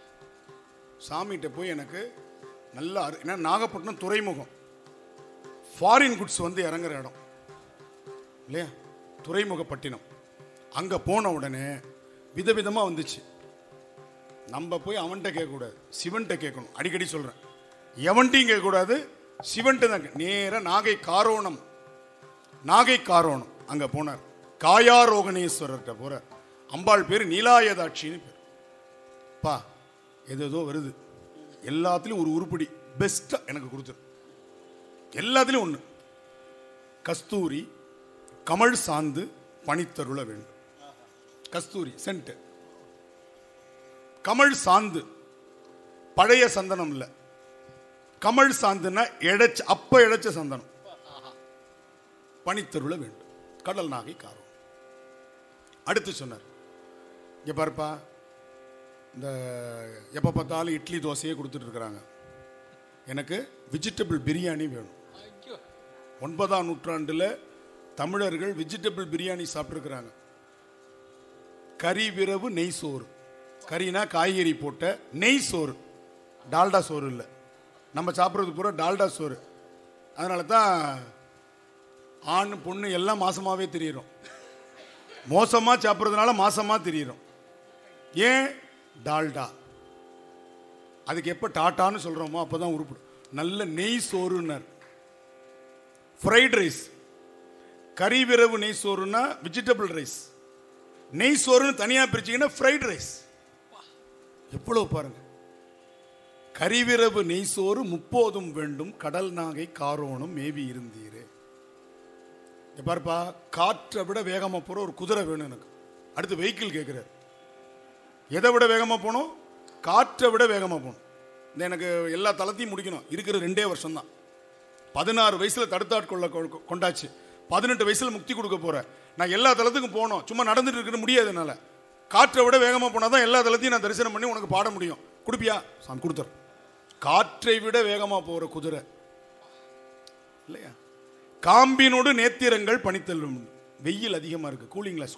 சாமிகிட்ட போய் எனக்கு நல்ல அரு- ஏன்னா நாகப்பட்டினம் துறைமுகம் ஃபாரின் குட்ஸ் வந்து இறங்குற இடம் இல்லையா துறைமுகப்பட்டினம் அங்கே போன உடனே விதவிதமாக வந்துச்சு நம்ம போய் அவன்கிட்ட கேட்கக்கூடாது சிவன்கிட்ட கேட்கணும் அடிக்கடி சொல்கிறேன் எவன்ட்டையும் கேட்கக்கூடாது சிவன்கிட்ட தான் நேராக நாகை காரோணம் நாகை காரோணம் அங்கே போனார் காயாரோகணேஸ்வரர்கிட்ட போகிறார் அம்பாள் பேர் நீலாயதாட்சின்னு பேர் பா எது ஏதோ வருது எல்லாத்துலேயும் ஒரு உருப்படி பெஸ்ட்டாக எனக்கு கொடுத்துரு எல்லாத்துலேயும் ஒன்று கஸ்தூரி கமழ் சாந்து பனித்தருள வேண்டும் கஸ்தூரி சென்ட் கமழ் சாந்து பழைய சந்தனம் இல்ல கமழ் சாந்துன்னா இழைச்ச அப்ப இழைச்ச சந்தனம் பனித்தருள வேண்டும் கடல் நாகை காரம் அடுத்து சொன்னார் இங்க பாருப்பா இந்த எப்போ பார்த்தாலும் இட்லி தோசையே கொடுத்துட்டு இருக்கிறாங்க எனக்கு வெஜிடபிள் பிரியாணி வேணும் ஒன்பதாம் நூற்றாண்டில் தமிழர்கள் வெஜிடபிள் பிரியாணி சாப்பிட்ருக்குறாங்க கறி விரவு நெய் சோறு கறினா காய்கறி போட்ட நெய் சோறு டால்டா சோறு இல்லை நம்ம சாப்பிட்றது பூரா டால்டா சோறு அதனால தான் ஆண் பொண்ணு எல்லாம் மாசமாவே தெரியிறோம் மோசமாக சாப்பிட்றதுனால மாசமா தெரியிறோம் ஏன் டால்டா அதுக்கு எப்போ டாட்டான்னு சொல்கிறோமோ அப்போ தான் உருப்பிடும் நல்ல நெய் சோறுன்னார் ஃப்ரைட் ரைஸ் கறி விரவு நெய் சோறுனா வெஜிடபிள் ரைஸ் நெய் சோறுன்னு தனியாக பிரிச்சிங்கன்னா ஃப்ரைட் ரைஸ் எவ்வளவு பாருங்க கரிவிரவு நெய் சோறு முப்போதும் வேண்டும் கடல் நாகை காரோணம் மேவி இருந்தீரே இங்க பாருப்பா காற்றை விட வேகமா போற ஒரு குதிரை வேணும் எனக்கு அடுத்து வெஹிக்கிள் கேட்கிறார் எதை விட வேகமா போகணும் காற்றை விட வேகமா போகணும் இந்த எனக்கு எல்லா தளத்தையும் முடிக்கணும் இருக்கிற ரெண்டே வருஷம் தான் பதினாறு வயசுல தடுத்தாட்கொள்ள கொ- கொண்டாச்சு பதினெட்டு வயசுல முக்தி கொடுக்க போறேன் நான் எல்லா தளத்துக்கும் போகணும் சும்மா நடந்துட்டு இருக்க முடியாது என்னால காற்றை விட வேகமா போனாதான் எல்லா தளத்தையும் நான் தரிசனம் பண்ணி உனக்கு பாட முடியும் கொடுப்பியா சாமி கொடுத்துறேன் காற்றை விட வேகமா போற குதிரை இல்லையா காம்பினோடு நேத்திரங்கள் பனித்தள்ளும் வெயில் அதிகமா இருக்கு கூலிங் கிளாஸ்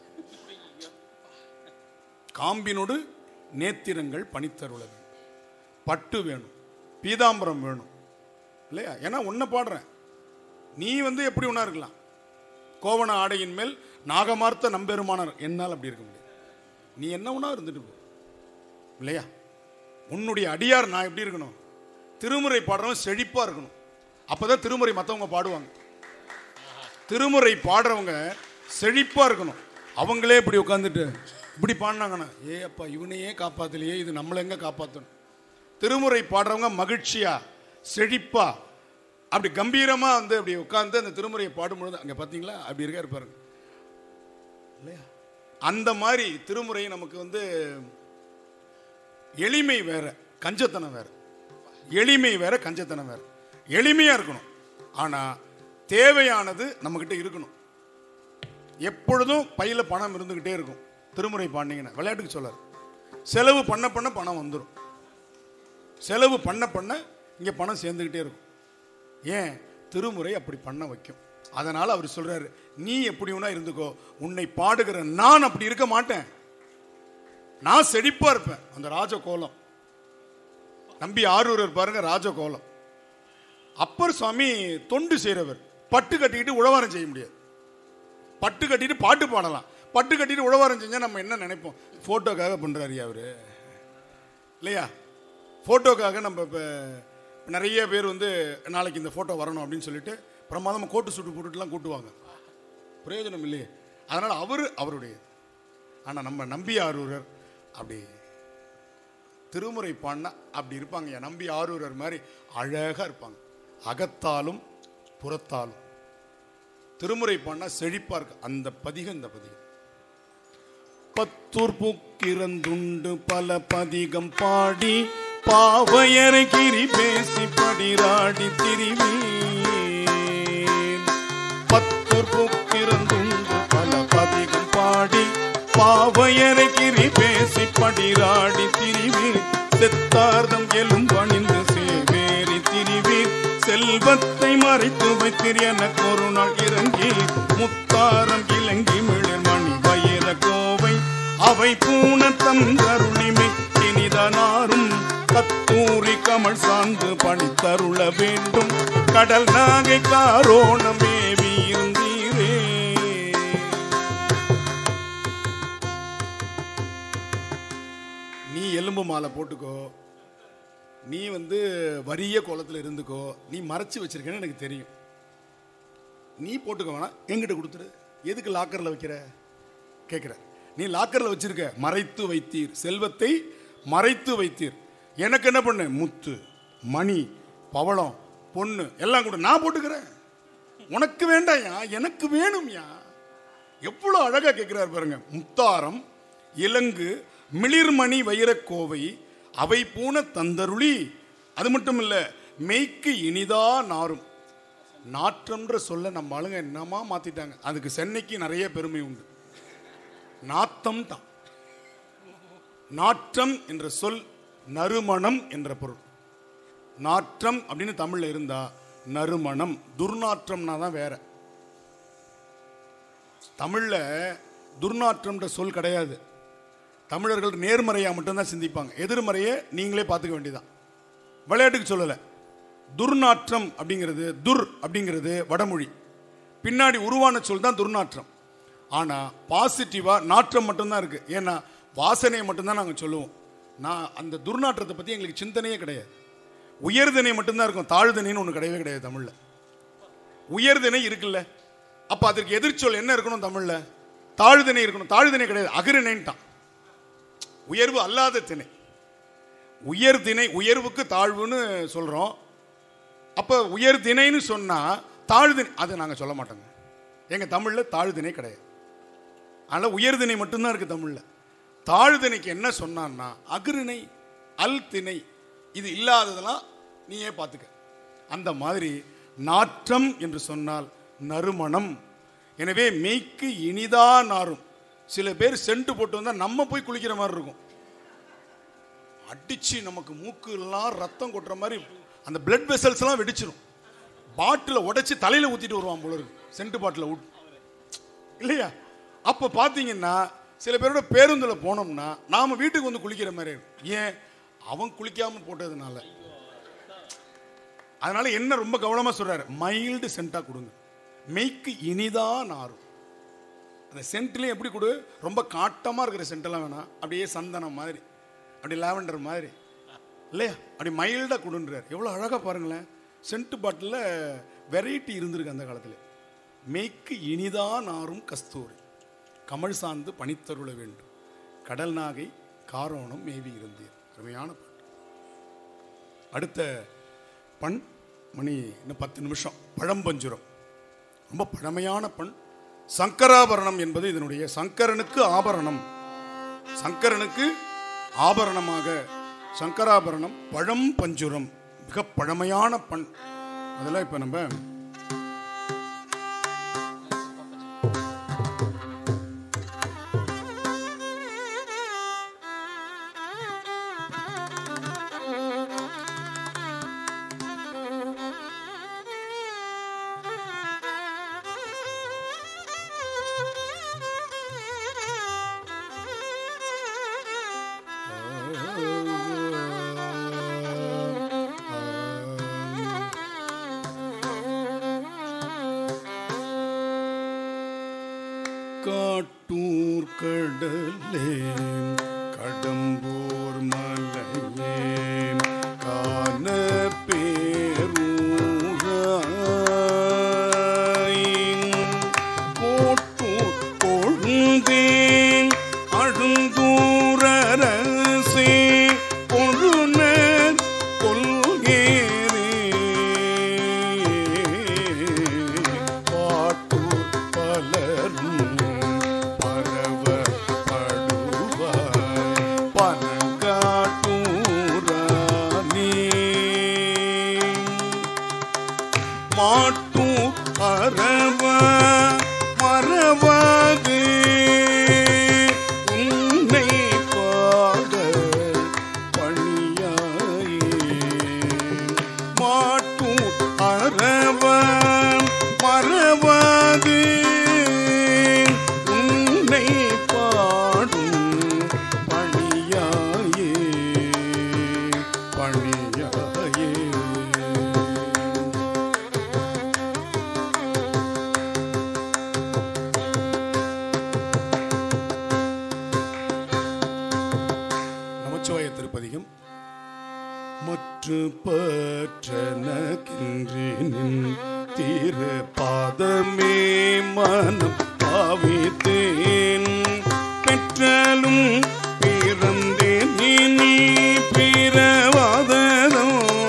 காம்பினோடு நேத்திரங்கள் பனித்தருள வேண்டும் பட்டு வேணும் பீதாம்பரம் வேணும் இல்லையா ஏன்னா உன்னை பாடுறேன் நீ வந்து எப்படி ஒன்றா இருக்கலாம் கோவண ஆடையின் மேல் நாகமார்த்த நம்பெருமானார் என்னால் அப்படி இருக்க முடியாது நீ என்ன ஒன்றா இருந்துட்டு போ இல்லையா உன்னுடைய அடியார் நான் எப்படி இருக்கணும் திருமுறை பாடுறவன் செழிப்பா இருக்கணும் அப்பதான் திருமுறை மற்றவங்க பாடுவாங்க திருமுறை பாடுறவங்க செழிப்பா இருக்கணும் அவங்களே இப்படி உட்காந்துட்டு இப்படி பாடினாங்கண்ணா ஏ அப்பா இவனையே காப்பாத்தலையே இது நம்மளை எங்க காப்பாற்றணும் திருமுறை பாடுறவங்க மகிழ்ச்சியா செழிப்பா அப்படி கம்பீரமா வந்து அப்படி உட்கார்ந்து அந்த திருமுறையை பாடும்பொழுது அங்க பாத்தீங்களா அப்படி இருக்காரு பாருங்க இல்லையா அந்த மாதிரி திருமுறை நமக்கு வந்து எளிமை வேற கஞ்சத்தனம் வேற எளிமை வேற கஞ்சத்தனம் வேற எளிமையா இருக்கணும் ஆனா தேவையானது நம்மகிட்ட இருக்கணும் எப்பொழுதும் பையில பணம் இருந்துகிட்டே இருக்கும் திருமுறை பாண்டிங்கன்னா விளையாட்டுக்கு சொல்லார் செலவு பண்ண பண்ண பணம் வந்துடும் செலவு பண்ண பண்ண இங்க பணம் சேர்ந்துகிட்டே இருக்கும் ஏன் திருமுறை அப்படி பண்ண வைக்கும் அதனால அவர் சொல்றாரு நீ எப்படி வேணா இருந்துக்கோ உன்னை பாடுகிற நான் அப்படி இருக்க மாட்டேன் நான் செழிப்பா இருப்பேன் அந்த ராஜ கோலம் நம்பி ஆரூரர் பாருங்க ராஜ கோலம் அப்பர் சுவாமி தொண்டு செய்றவர் பட்டு கட்டிக்கிட்டு உழவாரம் செய்ய முடியாது பட்டு கட்டிட்டு பாட்டு பாடலாம் பட்டு கட்டிட்டு உழவாரம் செஞ்சா நம்ம என்ன நினைப்போம் போட்டோக்காக பண்றாரு அவரு இல்லையா போட்டோக்காக நம்ம இப்போ நிறைய பேர் வந்து நாளைக்கு இந்த போட்டோ வரணும் அப்படின்னு சொல்லிட்டு பிரமாதமாக கோட்டு சுட்டு போட்டுட்டுலாம் கூட்டுவாங்க பிரயோஜனம் இல்லையே அதனால் அவர் அவருடைய ஆனால் நம்ம நம்பி ஆரூரர் அப்படி திருமுறை பாடினா அப்படி இருப்பாங்க என் நம்பி ஆரூரர் மாதிரி அழகாக இருப்பாங்க அகத்தாலும் புறத்தாலும் திருமுறை பாடினா செழிப்பா இருக்கு அந்த பதிகம் இந்த பதிகம் பத்தூர் புக்கிரந்துண்டு பல பதிகம் பாடி பாவையரை கிரி பேசி படிராடி திரிவீன் பத்தூர் புக்கிரந்துண்டு பல பதிகம் பாடி பாவையரை கிரி பேசி படிராடி திரிவீர் செத்தார்தம் எலும் பணிந்து சேவேரி திரிவீர் செல்வத்தை மறைத்து வைத்தீர் எனக்கு ஒரு நாள் இறங்கி முத்தாரம் இலங்கி மிளிர் மணி வயிற கோவை அவை பூன தந்தருளிமை இனிதனாரும் கத்தூரி கமல் சார்ந்து பணித்தருள வேண்டும் கடல் நாகை காரோணமேவி இருந்தீரே நீ எலும்பு மாலை போட்டுக்கோ நீ வந்து வரிய கோலத்தில் இருந்துக்கோ நீ மறைச்சு வச்சிருக்கேன்னு எனக்கு தெரியும் நீ போட்டுக்க வேணாம் எங்கிட்ட கொடுத்துரு எதுக்கு லாக்கரில் வைக்கிற கேட்குற நீ லாக்கரில் வச்சிருக்க மறைத்து வைத்தீர் செல்வத்தை மறைத்து வைத்தீர் எனக்கு என்ன பண்ண முத்து மணி பவளம் பொண்ணு எல்லாம் கூட நான் போட்டுக்கிறேன் உனக்கு வேண்டாம்யா எனக்கு வேணும்யா எவ்வளோ அழகா கேட்கிறார் பாருங்க முத்தாரம் இலங்கு மிளிர்மணி வைரக்கோவை அவை பூன தந்தருளி அது மட்டும் இல்ல மெய்க்கு இனிதா நாரும் நாற்றம்ன்ற சொல்ல நம்ம ஆளுங்க என்னமா மாத்திட்டாங்க அதுக்கு சென்னைக்கு நிறைய பெருமை உண்டு நாத்தம் தான் நாற்றம் என்ற சொல் நறுமணம் என்ற பொருள் நாற்றம் அப்படின்னு தமிழ்ல இருந்தா நறுமணம் துர்நாற்றம்னா தான் வேற தமிழ்ல துர்நாற்றம்ன்ற சொல் கிடையாது தமிழர்கள் நேர்மறையா மட்டும்தான் சிந்திப்பாங்க எதிர்மறையை நீங்களே பார்த்துக்க வேண்டியதான் விளையாட்டுக்கு சொல்லலை துர்நாற்றம் அப்படிங்கிறது துர் அப்படிங்கிறது வடமொழி பின்னாடி உருவான சொல் தான் துர்நாற்றம் ஆனால் பாசிட்டிவாக நாற்றம் மட்டும்தான் இருக்குது ஏன்னா வாசனையை மட்டும்தான் நாங்கள் சொல்லுவோம் நான் அந்த துர்நாற்றத்தை பற்றி எங்களுக்கு சிந்தனையே கிடையாது உயர்திணை மட்டும்தான் இருக்கும் தாழ்திணைன்னு ஒன்று கிடையவே கிடையாது தமிழில் உயர்திணை இருக்குல்ல அப்போ அதற்கு எதிர்ச்சொல் என்ன இருக்கணும் தமிழில் தாழ்திணை இருக்கணும் தாழ்திணை கிடையாது அகிரிணைன்ட்டான் உயர்வு அல்லாத திணை உயர் திணை உயர்வுக்கு தாழ்வுன்னு சொல்கிறோம் அப்போ உயர் திணைன்னு சொன்னால் தாழ்திணை அதை நாங்கள் சொல்ல மாட்டோங்க எங்கள் தமிழில் தாழ்திணை கிடையாது அதனால் உயர்திணை மட்டும்தான் இருக்குது தமிழில் தாழ்திணைக்கு என்ன சொன்னான்னா அகிரிணை அல் திணை இது இல்லாததெல்லாம் நீயே பார்த்துக்க அந்த மாதிரி நாற்றம் என்று சொன்னால் நறுமணம் எனவே மெய்க்கு இனிதா நாரும் சில பேர் சென்ட் போட்டு வந்தால் நம்ம போய் குளிக்கிற மாதிரி இருக்கும் அடிச்சு நமக்கு மூக்கு எல்லாம் ரத்தம் கொட்டுற மாதிரி அந்த பிளட் வெசல்ஸ் எல்லாம் வெடிச்சிரும் பாட்டில உடைச்சு தலையில ஊத்திட்டு வருவான் போல இருக்கு சென்ட் பாட்டில ஊட் இல்லையா அப்ப பாத்தீங்கன்னா சில பேரோட பேருந்துல போனோம்னா நாம வீட்டுக்கு வந்து குளிக்கிற மாதிரி இருக்கும் ஏன் அவன் குளிக்காம போட்டதுனால அதனால என்ன ரொம்ப கவனமா சொல்றாரு மைல்டு சென்ட்டா கொடுங்க மெய்க்கு இனிதா நாரும் அந்த சென்ட்லேயும் எப்படி கொடு ரொம்ப காட்டமாக இருக்கிற சென்ட்டெல்லாம் வேணாம் அப்படியே சந்தனம் மாதிரி அப்படி லாவெண்டர் மாதிரி இல்லையா அப்படி மைல்டாக கொடுன்றார் எவ்வளோ அழகாக பாருங்களேன் சென்ட் பாட்டிலில் வெரைட்டி இருந்திருக்கு அந்த காலத்தில் மெய்க்கு இனிதா நாரும் கஸ்தூரி கமல் சார்ந்து பனித்தருள வேண்டும் கடல் நாகை காரோணம் மேவி இருந்தீர் அருமையான பாட்டு அடுத்த பண் மணி இன்னும் பத்து நிமிஷம் பழம்பஞ்சுரம் ரொம்ப பழமையான பண் சங்கராபரணம் என்பது இதனுடைய சங்கரனுக்கு ஆபரணம் சங்கரனுக்கு ஆபரணமாக சங்கராபரணம் பழம் பஞ்சுரம் மிக பழமையான பண் அதெல்லாம் இப்போ நம்ம காட்டூர் கடலேன் கடம்பூர் மலையேன் காண பேரூராயின் கோட்டூர் கொழுந்தேன் அழுந்தூரரசே கொழுனர் கொள்கேரே பாட்டூர் பலரும் பரவப்படுவாய் பனங்காட்டூரானே மாட்டு அறவ மறவாது உன்னை பாட பணியாயே மாட்டு அறவ மறவாது உன்னை பாடும் பணியாயே பணியாயே நின் திரு பாதமே மனம் பாவித்தேன் பெற்றாலும் பிறந்தேன் இனி பிறவாததோ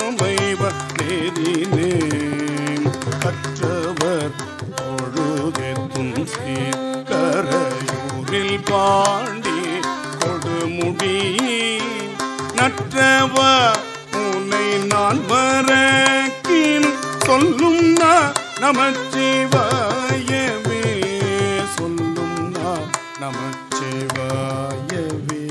வைவதேதினேன் கற்றவர் பொழுதெத்தும் சீர்கரையூரில் பாண்டி கொடுமுடி நற்றவ உன்னை நான் மறக்கின் சொல்லும் நான் நமச்சிவாயவே சொல்லும் நான் நமச்சிவாயவே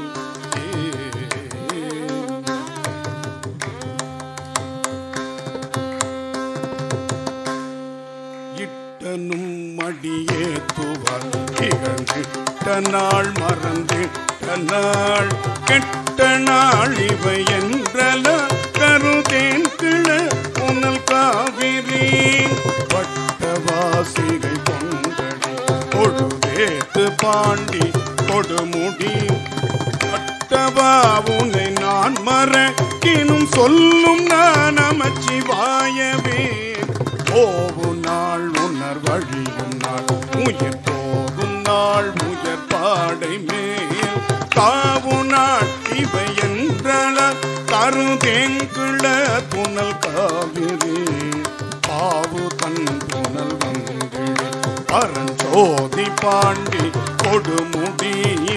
இட்டனும் மடியே துவர் இகழ்ந்திட்ட நாள் மறந்திட்ட நாள் கெட்ட நாள் இவை என்றல கருதேன் கிள உனல் காவிரி வட்டவாசிகை கொண்டடி பொழுதேத்து பாண்டி கொடுமுடி பட்டவா உன்னை நான் மறக்கினும் சொல்லும் நான் நமச்சிவாயவே போவு நாள் உணர் வழியும் நாள் உயிர் போகும் நாள் முயற் பாடை மேல் காவு நாள் இவை என்றள கருதேங்கிள புனல் காவிரி பாவு தன் புனல் வந்திழி பரஞ்சோதி பாண்டி கொடுமுடி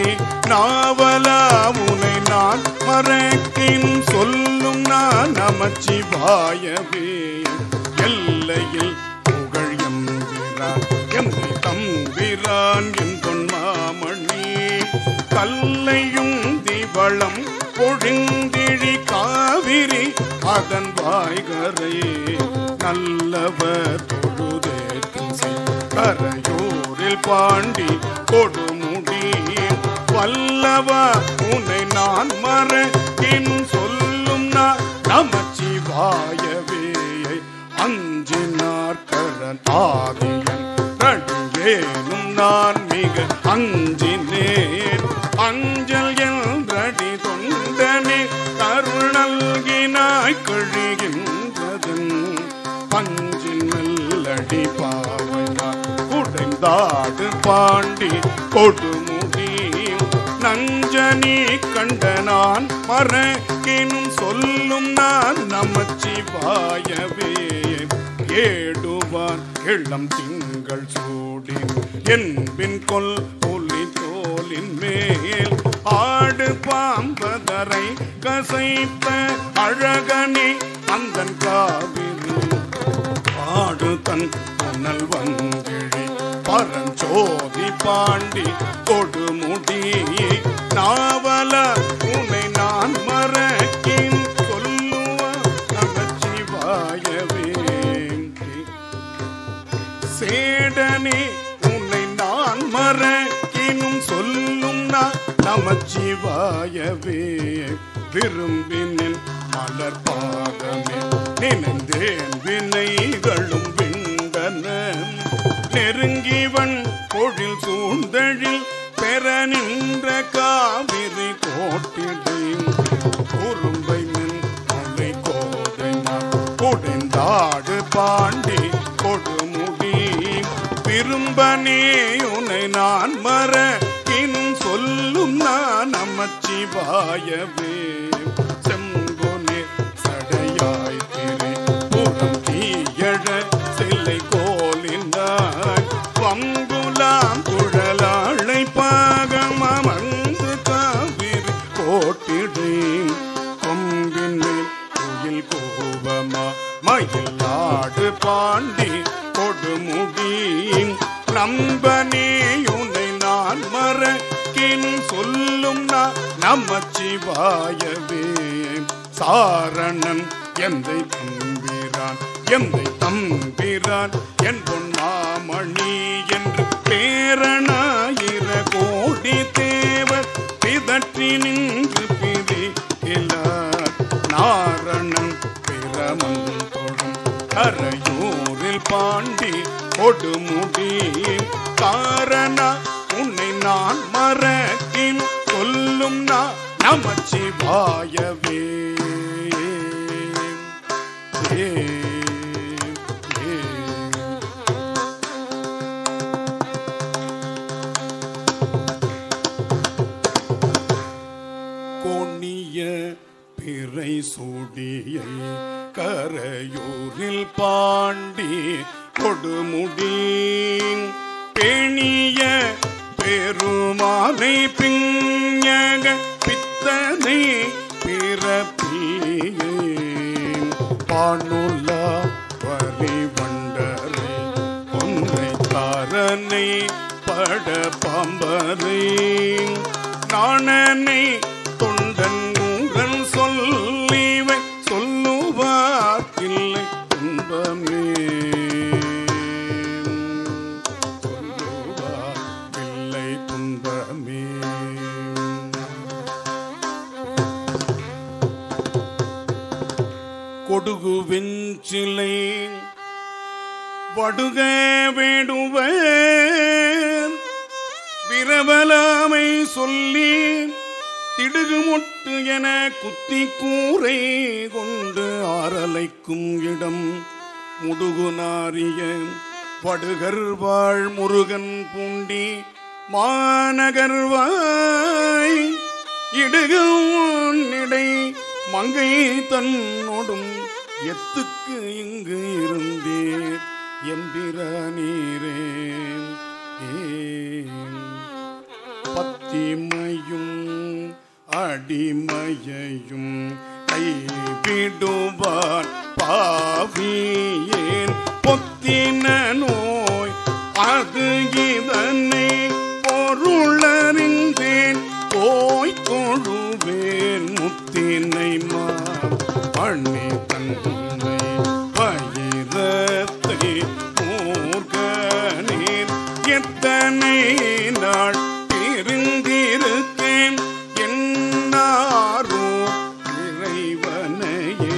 நாவலா உனை நான் மறக்கின் சொல்லும் நான் நமச்சிவாயவே எல்லையில் புகழ் எம்பிரான் எந்தை தம்பிரான் என் மாமணி கல்லையும் திவளம் பொழிந்திழி காவிரி அதன் வாய்கரை நல்லவர் தொழுதேற்றும் கரையூரில் பாண்டி கொடுமுடி வல்லவா உன்னை நான் மறக்கின் சொல்லும் நான் நமச்சிவாயவே அஞ்சினார் கரன் ஆதியன் ரடியேனும் நான் மிக அஞ்சினேன் அஞ்சல் என்றடி தொண்டனே கருணல்கினாய் கழிகின்றதன் பஞ்சின் மெல்லடி பாவையா குடைந்தாடு பாண்டி கொடுமுடி நஞ்சனி கண்ட நான் மறக்கினும் சொல்லும் நான் நமச்சிவாயவே ஏடுவார் இளம் திங்கள் சூடி என்பின் கொல் ஒலி தோலின் மேல் ஆடு பாம்பதரை கசைத்த அழகனே அந்தன் காவிரி ஆடு தன் புனல் வங்கிழி பரஞ்சோதி பாண்டி கொடுமுடி நாவல உன்னை நான் மறக்கின் சொல்லுவ நமச்சிவாயவே சேடனே உன்னை நான் மறக்கினும் சொல்லும் நான் நமச்சிவாயவே விரும்பினேன் மலர் பாதமே நினைந்தேன் வினைகளும் விண்டன நெருங்கிவன் பொழில் சூழ்ந்தழில் பெற நின்ற காவிரி கோட்டிடை குறும்பை மின் மலை கோதை குடைந்தாடு பாண்டி கொடுமுடி விரும்பனே உன்னை நான் மறக்கின் சொல்லும் நான் நமச்சிவாயவே செம்பொனே சடையாய் திரை புறம் தீயழ சிலை கோலினாய் வங்குலாம் குழலாளை பாகம் அமர்ந்து காவிரி கோட்டிடை கொம்பின் மேல் குயில் கோபமா மயில் ஆடு பாண்டி கொடுமுடி நம்பனே உன்னை நான் மறக்கின் சொல்லும் நான் நமச்சிவாயவே சாரணன் எந்தை தம்பிரான் எந்தை தம்பிரான் என் பொன்னாமணி என்று பேரணாயிர கோடி தேவர் பிதற்றி நின்று பிரி நாரணன் பிரமன் தொழும் கரையூரில் பாண்டி கொடுமுடி காரணா உன்னை நான் மறக்கின் சொல்லும் நான் நமச்சிவாயவே ஏ கொடியை கரையூரில் பாண்டி கொடுமுடி பேணிய பெருமானை பிஞக பித்தனை பிறப்பியே பானுலா வரி வண்டரை ஒன்றை காரனை பட பாம்பரை நாணனை தொண்டன் ஊரன் சொல்லிவை சொல்லுவார் இல்லை துன்பமே சொல்லுவார் இல்லை துன்பமே கொடுகு வெஞ்சிலை வடுக வேடுவ விரவலாமை சொல்லி திடுகுமுட்டு என குத்தி கூரை கொண்டு ஆரலைக்கும் இடம் முடுகு நாரிய படுகர் வாழ் முருகன் பூண்டி மாநகர்வாய் இடுகை மங்கை தன்னோடும் எத்துக்கு இங்கு இருந்தேன் எம்பிர நீரே பத்திமையும் அடிமையையும் கைவிடுவார் பாவியேன் பொத்தின நோய் அது இதனை பொருளறிந்தேன் போய் தொழுவேன் முத்தினை மா அண்ணி தன்னை பயிரத்தை மூர்கனீர் எத்தனை நாள் பிரிந்திருக்கேன் என்னாரோ இறைவனையே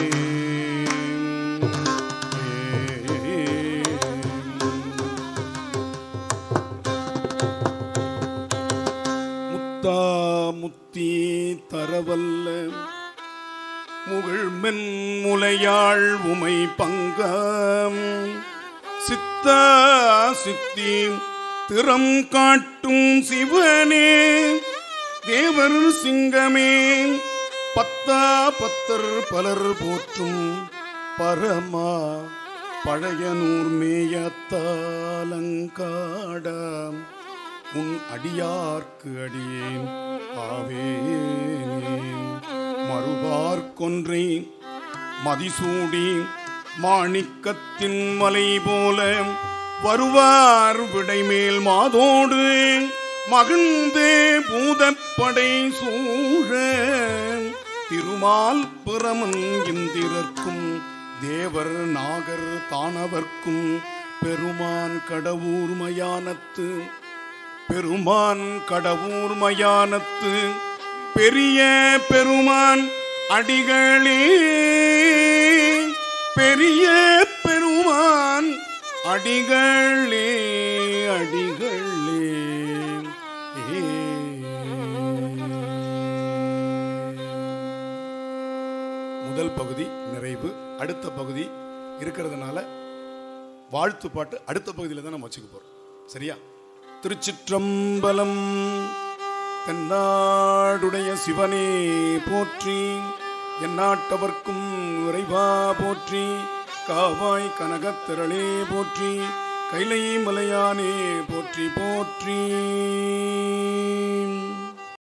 முத்தா முத்தி தரவல்ல முகிழ்மென் முலையாள் உமை பங்கம் சித்தா சித்தி திறம் காட்டும் சிவனே தேவர் சிங்கமே பத்தா பத்தர் பலர் போற்றும் பரமா பழையனூர் மேயத்தாலங்காடாம் உன் அடியார்க்கு அடியேன் ஆவேனே மறுபார்க்கொன்றை மதிசூடி மாணிக்கத்தின் மலை போல வருவார் விடைமேல் மாதோடு மகிழ்ந்தே பூதப்படை சூழ திருமால் பிரமன் இந்திரர்க்கும் தேவர் நாகர் தானவர்க்கும் பெருமான் கடவுர் மயானத்து பெருமான் கடவுர் மயானத்து பெரிய பெருமான் அடிகளே பெரிய பெருமான் அடிகளே அடிகளே ஏ. முதல் பகுதி நிறைவு அடுத்த பகுதி இருக்கிறதுனால வாழ்த்து பாட்டு அடுத்த பகுதியில் தான் நம்ம வச்சுக்க போறோம் சரியா திருச்சிற்றம்பலம் தென்னாடுடைய சிவனே போற்றி எந்நாட்டவர்க்கும் இறைவா போற்றி காவாய் கனகத்திரளே போற்றி கைலை மலையானே போற்றி போற்றி